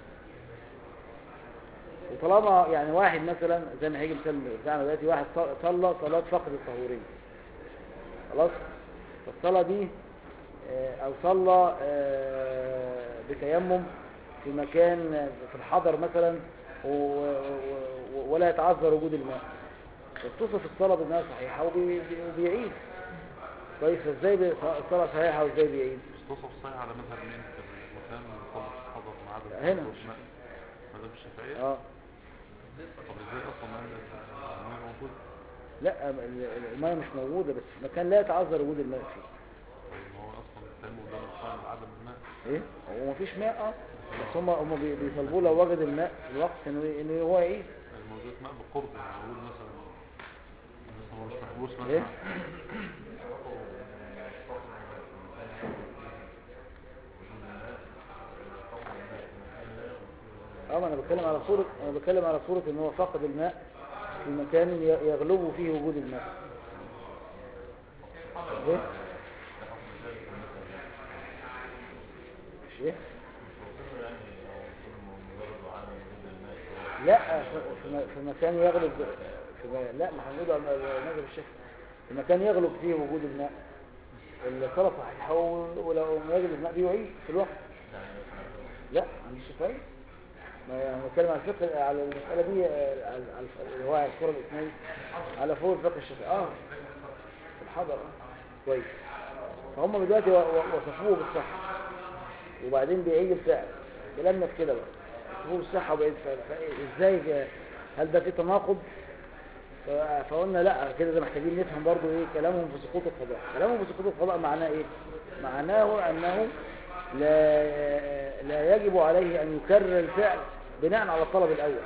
وطالما يعني واحد مثلا زي ما هيجي مثال بتاعنا دلوقتي واحد ص- صلى صلاة فقد الطهورين خلاص فالصلاة دي آه، او صلى آه، بتيمم في مكان في الحضر مثلا و- و- ولا يتعذر وجود الماء تصف الصلاة بانها صحيحة وبي- وبيعيد كويس فازاي بي- الصلاة صحيحة وازاي بيعيد توصف صحيح على مذهب مين في المكان اللي صلى حضر ما عدا هنا. الوشماء. مذهب الشافعية اه طب ازاي اصلا ما الماء موجود لا ال- ال- المية مش موجودة بس في مكان لا يتعذر وجود الماء فيه طيب ما هو اصلا التيمم ده مقام عدم الماء ايه هو مفيش ماء اه بس هم هم بي- بيطالبوه لو وجد الماء في الوقت انه انه هو يعيد الموجود ماء بقرب يعني موجود مثلا مثلا هو مش محبوس ايه مثلا اه ما انا بتكلم على صورة انا بتكلم على صورة ان هو فقد الماء في مكان ي- يغلبه فيه وجود الماء ايه مش ايه لا في- في م- في مكان يغلب في م- لا ما هنقول على مذهب الشيخ في مكان يغلب فيه وجود الماء الصلاة صحيحة و- ولو ما يجد الماء بيعيد في الوقت لا عند الشافعي ما يعني بتكلم عن الفقه على المسألة دي آه، على على الف- اللي هو على الصورة الإثنين على فوق الفقه الشافعي اه في الحضر اه كويس فهم دلوقتي و- و- وصفوه بالصحة وبعدين بيعيد الفعل كلامنا في كده بقى وصفوه بالصحة وبيعيد الفعل فازاي جا- هل ده في تناقض ف- فقلنا لا كده ده محتاجين نفهم برضو ايه كلامهم في سقوط القضاء كلامهم في سقوط القضاء معناه ايه معناه انه لا لا يجب عليه ان يكرر الفعل بناء على الطلب الاول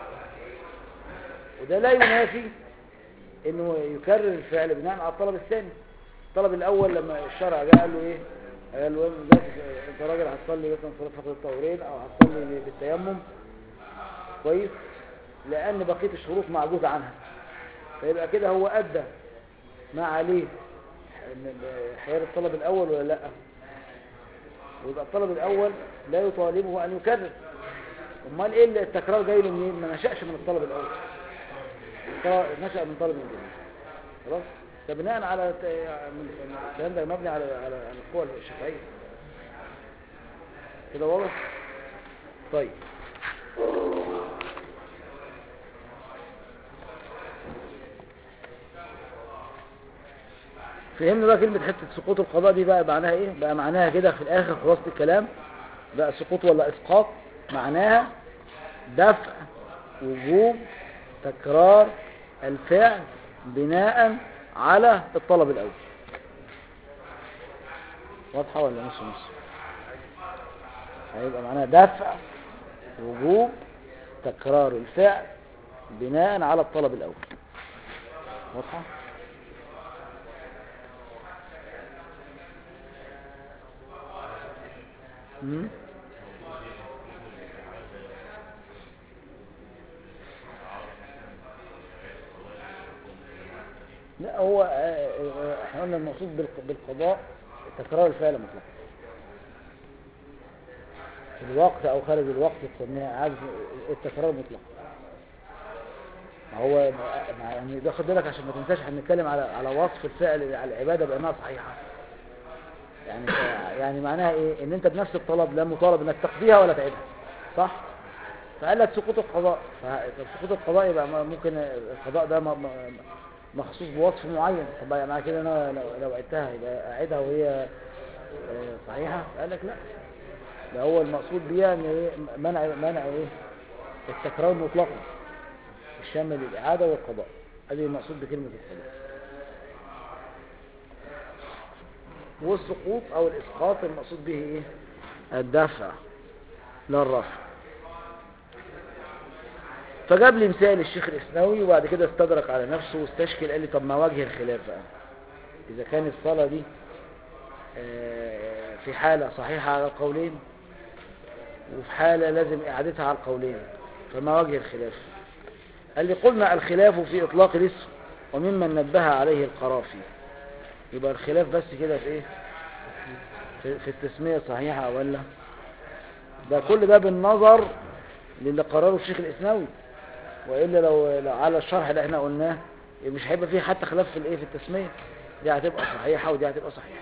وده لا ينافي انه يكرر الفعل بناء على الطلب الثاني الطلب الاول لما الشرع جاء قال له ايه قال له دلوقتي انت راجل هتصلي مثلا صلاه فقد الطهورين او هتصلي بالتيمم كويس لان بقيه الشروط معجوز عنها فيبقى كده هو ادى ما عليه من حيال الطلب الاول ولا لا ويبقى الطلب الاول لا يطالبه ان يكرر امال ايه اللي التكرار جاي له منين ما نشأش من الطلب الاول الطلب- نشأ من طلب من جديد خلاص فبناء على ت- من- الكلام ده مبني على على على القوى الشافعيه كده واضح طيب فهمنا بقى كلمة حتة سقوط القضاء دي بقى معناها ايه بقى معناها كده في الاخر خلاصة الكلام بقى سقوط ولا اسقاط معناها دفع وجوب تكرار الفعل بناء على الطلب الاول واضحة ولا نص نص هيبقى معناها دفع وجوب تكرار الفعل بناء على الطلب الاول واضحة مم؟ لا هو آه، آه، احنا قلنا المقصود بالق- بالقضاء تكرار الفعل مطلقا في الوقت او خارج الوقت تسميها عايز التكرار مطلقا ما هو ما يعني ده خد بالك عشان ما تنساش احنا بنتكلم على على وصف الفعل على العباده بانها صحيحه يعني يعني معناها ايه ان انت بنفس الطلب لا مطالب انك تقضيها ولا تعيدها صح فقال لك سقوط القضاء فسقوط القضاء يبقى ما- ممكن القضاء ده م- م- مخصوص بوصف معين طب يعني معنى كده انا لو- لو عدتها يبقى اعيدها وهي آه، صحيحه قال لك لا ده هو المقصود بيها ان ايه منع منع ايه التكرار مطلقا الشامل الاعاده والقضاء هذه المقصود بكلمه القضاء والسقوط او الاسقاط المقصود به ايه الدفع لا الرفع فجاب لي مثال الشيخ الاسنوي وبعد كده استدرك على نفسه واستشكل قال لي طب ما وجه الخلاف بقى اذا كانت الصلاه دي آه، في حاله صحيحه على القولين وفي حاله لازم اعادتها على القولين فما وجه الخلاف قال لي قلنا الخلاف في اطلاق الاسم وممن نبه عليه القرافي يبقى الخلاف بس كده في ايه في, في التسمية صحيحة ولا ده كل ده بالنظر للي قرره الشيخ الاسنوي والا لو, لو على الشرح اللي احنا قلناه مش هيبقى فيه حتى خلاف في الايه في التسمية دي هتبقى صحيحة ودي هتبقى صحيحة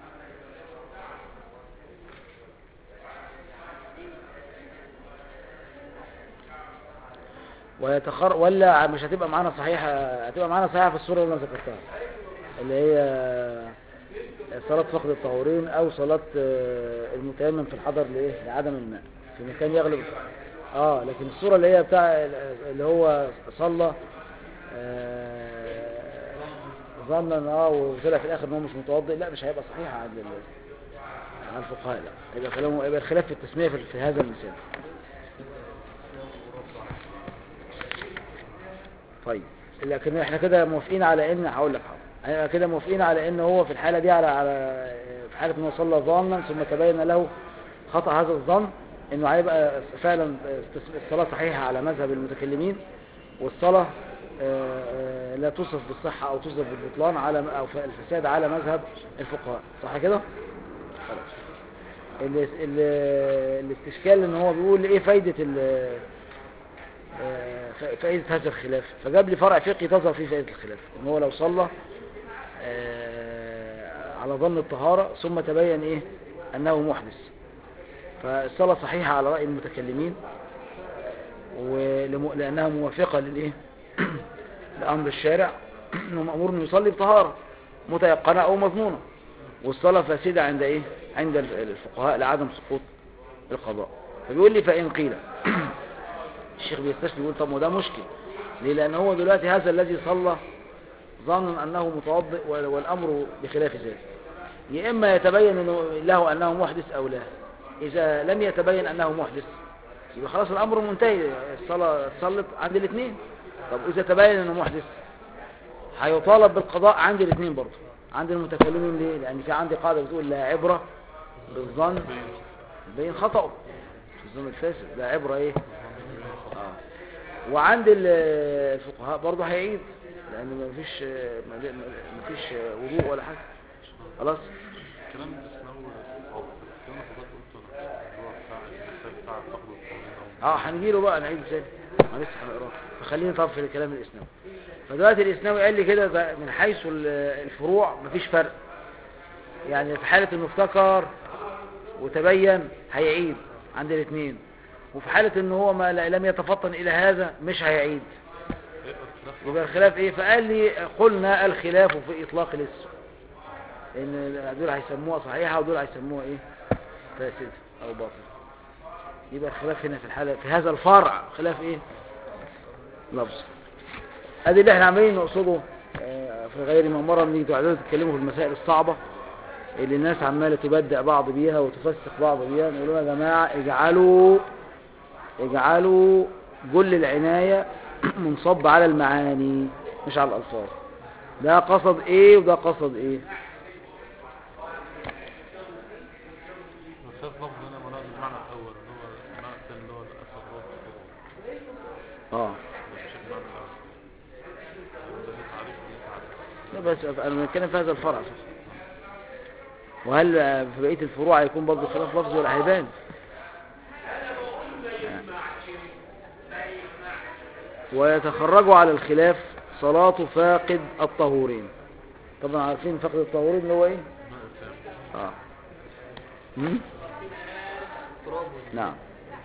ويتخر ولا مش هتبقى معانا صحيحة هتبقى معانا صحيحة في الصورة اللي انا ذكرتها اللي هي صلاة فقد الطهورين او صلاة آه، المتيمم في الحضر لايه لعدم الماء في مكان يغلب اه لكن الصورة اللي هي بتاع اللي هو صلى آه، ظنا اه وطلع في الاخر ان هو مش متوضئ لا مش هيبقى صحيح عند ال- عند الفقهاء لا يبقى كلامه يبقى الخلاف في التسمية في, في هذا المثال طيب لكن احنا كده موافقين على ان هقول لك حاضر احنا كده موافقين على ان هو في الحاله دي على على في حاله ان هو صلى ظانا ثم تبين له خطا هذا الظن انه هيبقى فعلا الصلاه صحيحه على مذهب المتكلمين والصلاه آه، آه، لا توصف بالصحه او توصف بالبطلان على او الفساد على مذهب الفقهاء صح كده خلاص ال- ال- الاستشكال ان هو بيقول ايه فايده ال- آه، ف- فائدة هذا الخلاف فجاب لي فرع فقهي تظهر فيه فائدة الخلاف ان هو لو صلى آه، على ظن الطهارة ثم تبين ايه انه محدث فالصلاة صحيحة على رأي المتكلمين ولم- لانها موافقة للايه لامر الشارع انه مأمور انه يصلي بطهارة متيقنة او مظنونة والصلاة فاسدة عند ايه عند الفقهاء لعدم سقوط القضاء فبيقول لي فإن قيل الشيخ بيستشفي يقول طب ما ده مشكل ليه لان هو دلوقتي هذا الذي صلى ظنا انه متوضئ وال- والامر بخلاف ذلك يا اما يتبين انه له انه محدث او لا اذا لم يتبين انه محدث يبقى خلاص الامر منتهي الصلاه صلت عند الاثنين طب اذا تبين انه محدث هيطالب بالقضاء عند الاثنين برضه عند المتكلمين ليه لان في عندي قاعده بتقول لا عبره بالظن بين خطأه في الظن الفاسد لا عبره ايه آه. وعند ال- الفقهاء برضه هيعيد لان مفيش مفيش وضوء ولا حاجه خلاص الكلام ده اسمه او الكلام اللي حضرتك قلته ده اللي هو بتاع المثال بتاع فقد القانون او اه هنجي له بقى نعيد تاني ما لسه هنقراه فخليني طب في الكلام الاسنوي فدلوقتي الاسنوي قال لي كده ده من حيث ال- الفروع مفيش فرق يعني في حاله انه افتكر وتبين هيعيد عند الاثنين وفي حاله ان هو ما لم يتفطن الى هذا مش هيعيد يبقى الخلاف يبقى الخلاف ايه فقال لي قلنا الخلاف في اطلاق الاسم ان دول هيسموها صحيحه ودول هيسموها ايه فاسده او باطل يبقى الخلاف هنا في الحاله في هذا الفرع خلاف ايه لفظ ادي اللي احنا عمالين نقصده آه، في غير ما مره بنيجي تقعدوا تتكلموا في المسائل الصعبه اللي الناس عماله تبدع بعض بيها وتفسق بعض بيها نقول لهم يا جماعه اجعلوا اجعلوا كل العنايه منصب على المعاني مش على الالفاظ ده قصد ايه وده قصد ايه الخلاف لفظ هنا معناه المعنى الاول اللي هو المعنى الثاني اللي هو الاسد راس كده اه مش المعنى الاول ده ليه تعريف وليه تعريف لا بس انا بتكلم في هذا الفرع فقط وهل في بقيه الفروع هيكون برضه خلاف لفظي ولا هيبان ويتخرج على الخلاف صلاة فاقد الطهورين طبعا عارفين فاقد الطهورين اللي هو ايه اه مم؟ تراب وال- نعم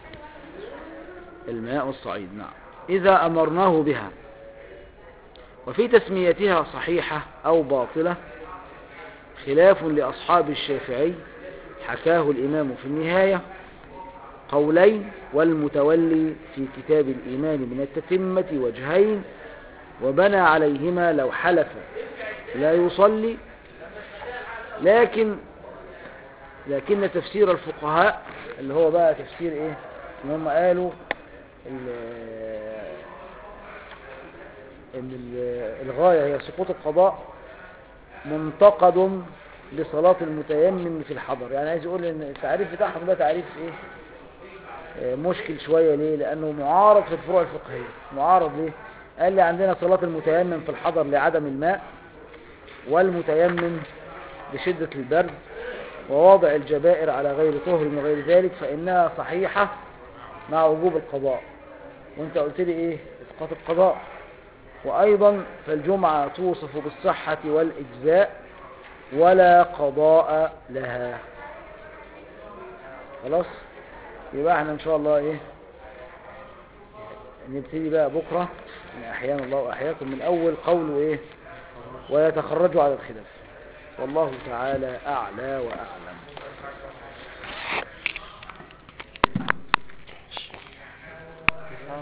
الماء والصعيد نعم إذا أمرناه بها وفي تسميتها صحيحة أو باطلة خلاف لأصحاب الشافعي حكاه الإمام في النهاية قولين والمتولي في كتاب الإيمان من التتمة وجهين وبنى عليهما لو حلف لا يصلي لكن لكن تفسير الفقهاء اللي هو بقى تفسير ايه ان هم قالوا ال- ان ال- الغاية هي سقوط القضاء منتقد لصلاة المتيمم في الحضر يعني عايز يقول ان التعريف بتاعهم ده تعريف ايه آه، مشكل شوية ليه لانه معارض في الفروع الفقهية معارض ليه قال لي عندنا صلاة المتيمم في الحضر لعدم الماء والمتيمم لشدة البرد ووضع الجبائر على غير طهر وغير ذلك فإنها صحيحة مع وجوب القضاء وانت قلت لي ايه اسقاط القضاء وأيضا فالجمعة توصف بالصحة والإجزاء ولا قضاء لها خلاص يبقى احنا ان شاء الله ايه نبتدي بقى بكرة من احيانا الله واحياكم من اول قول ايه ويتخرجوا على الخلاف والله تعالى اعلى واعلم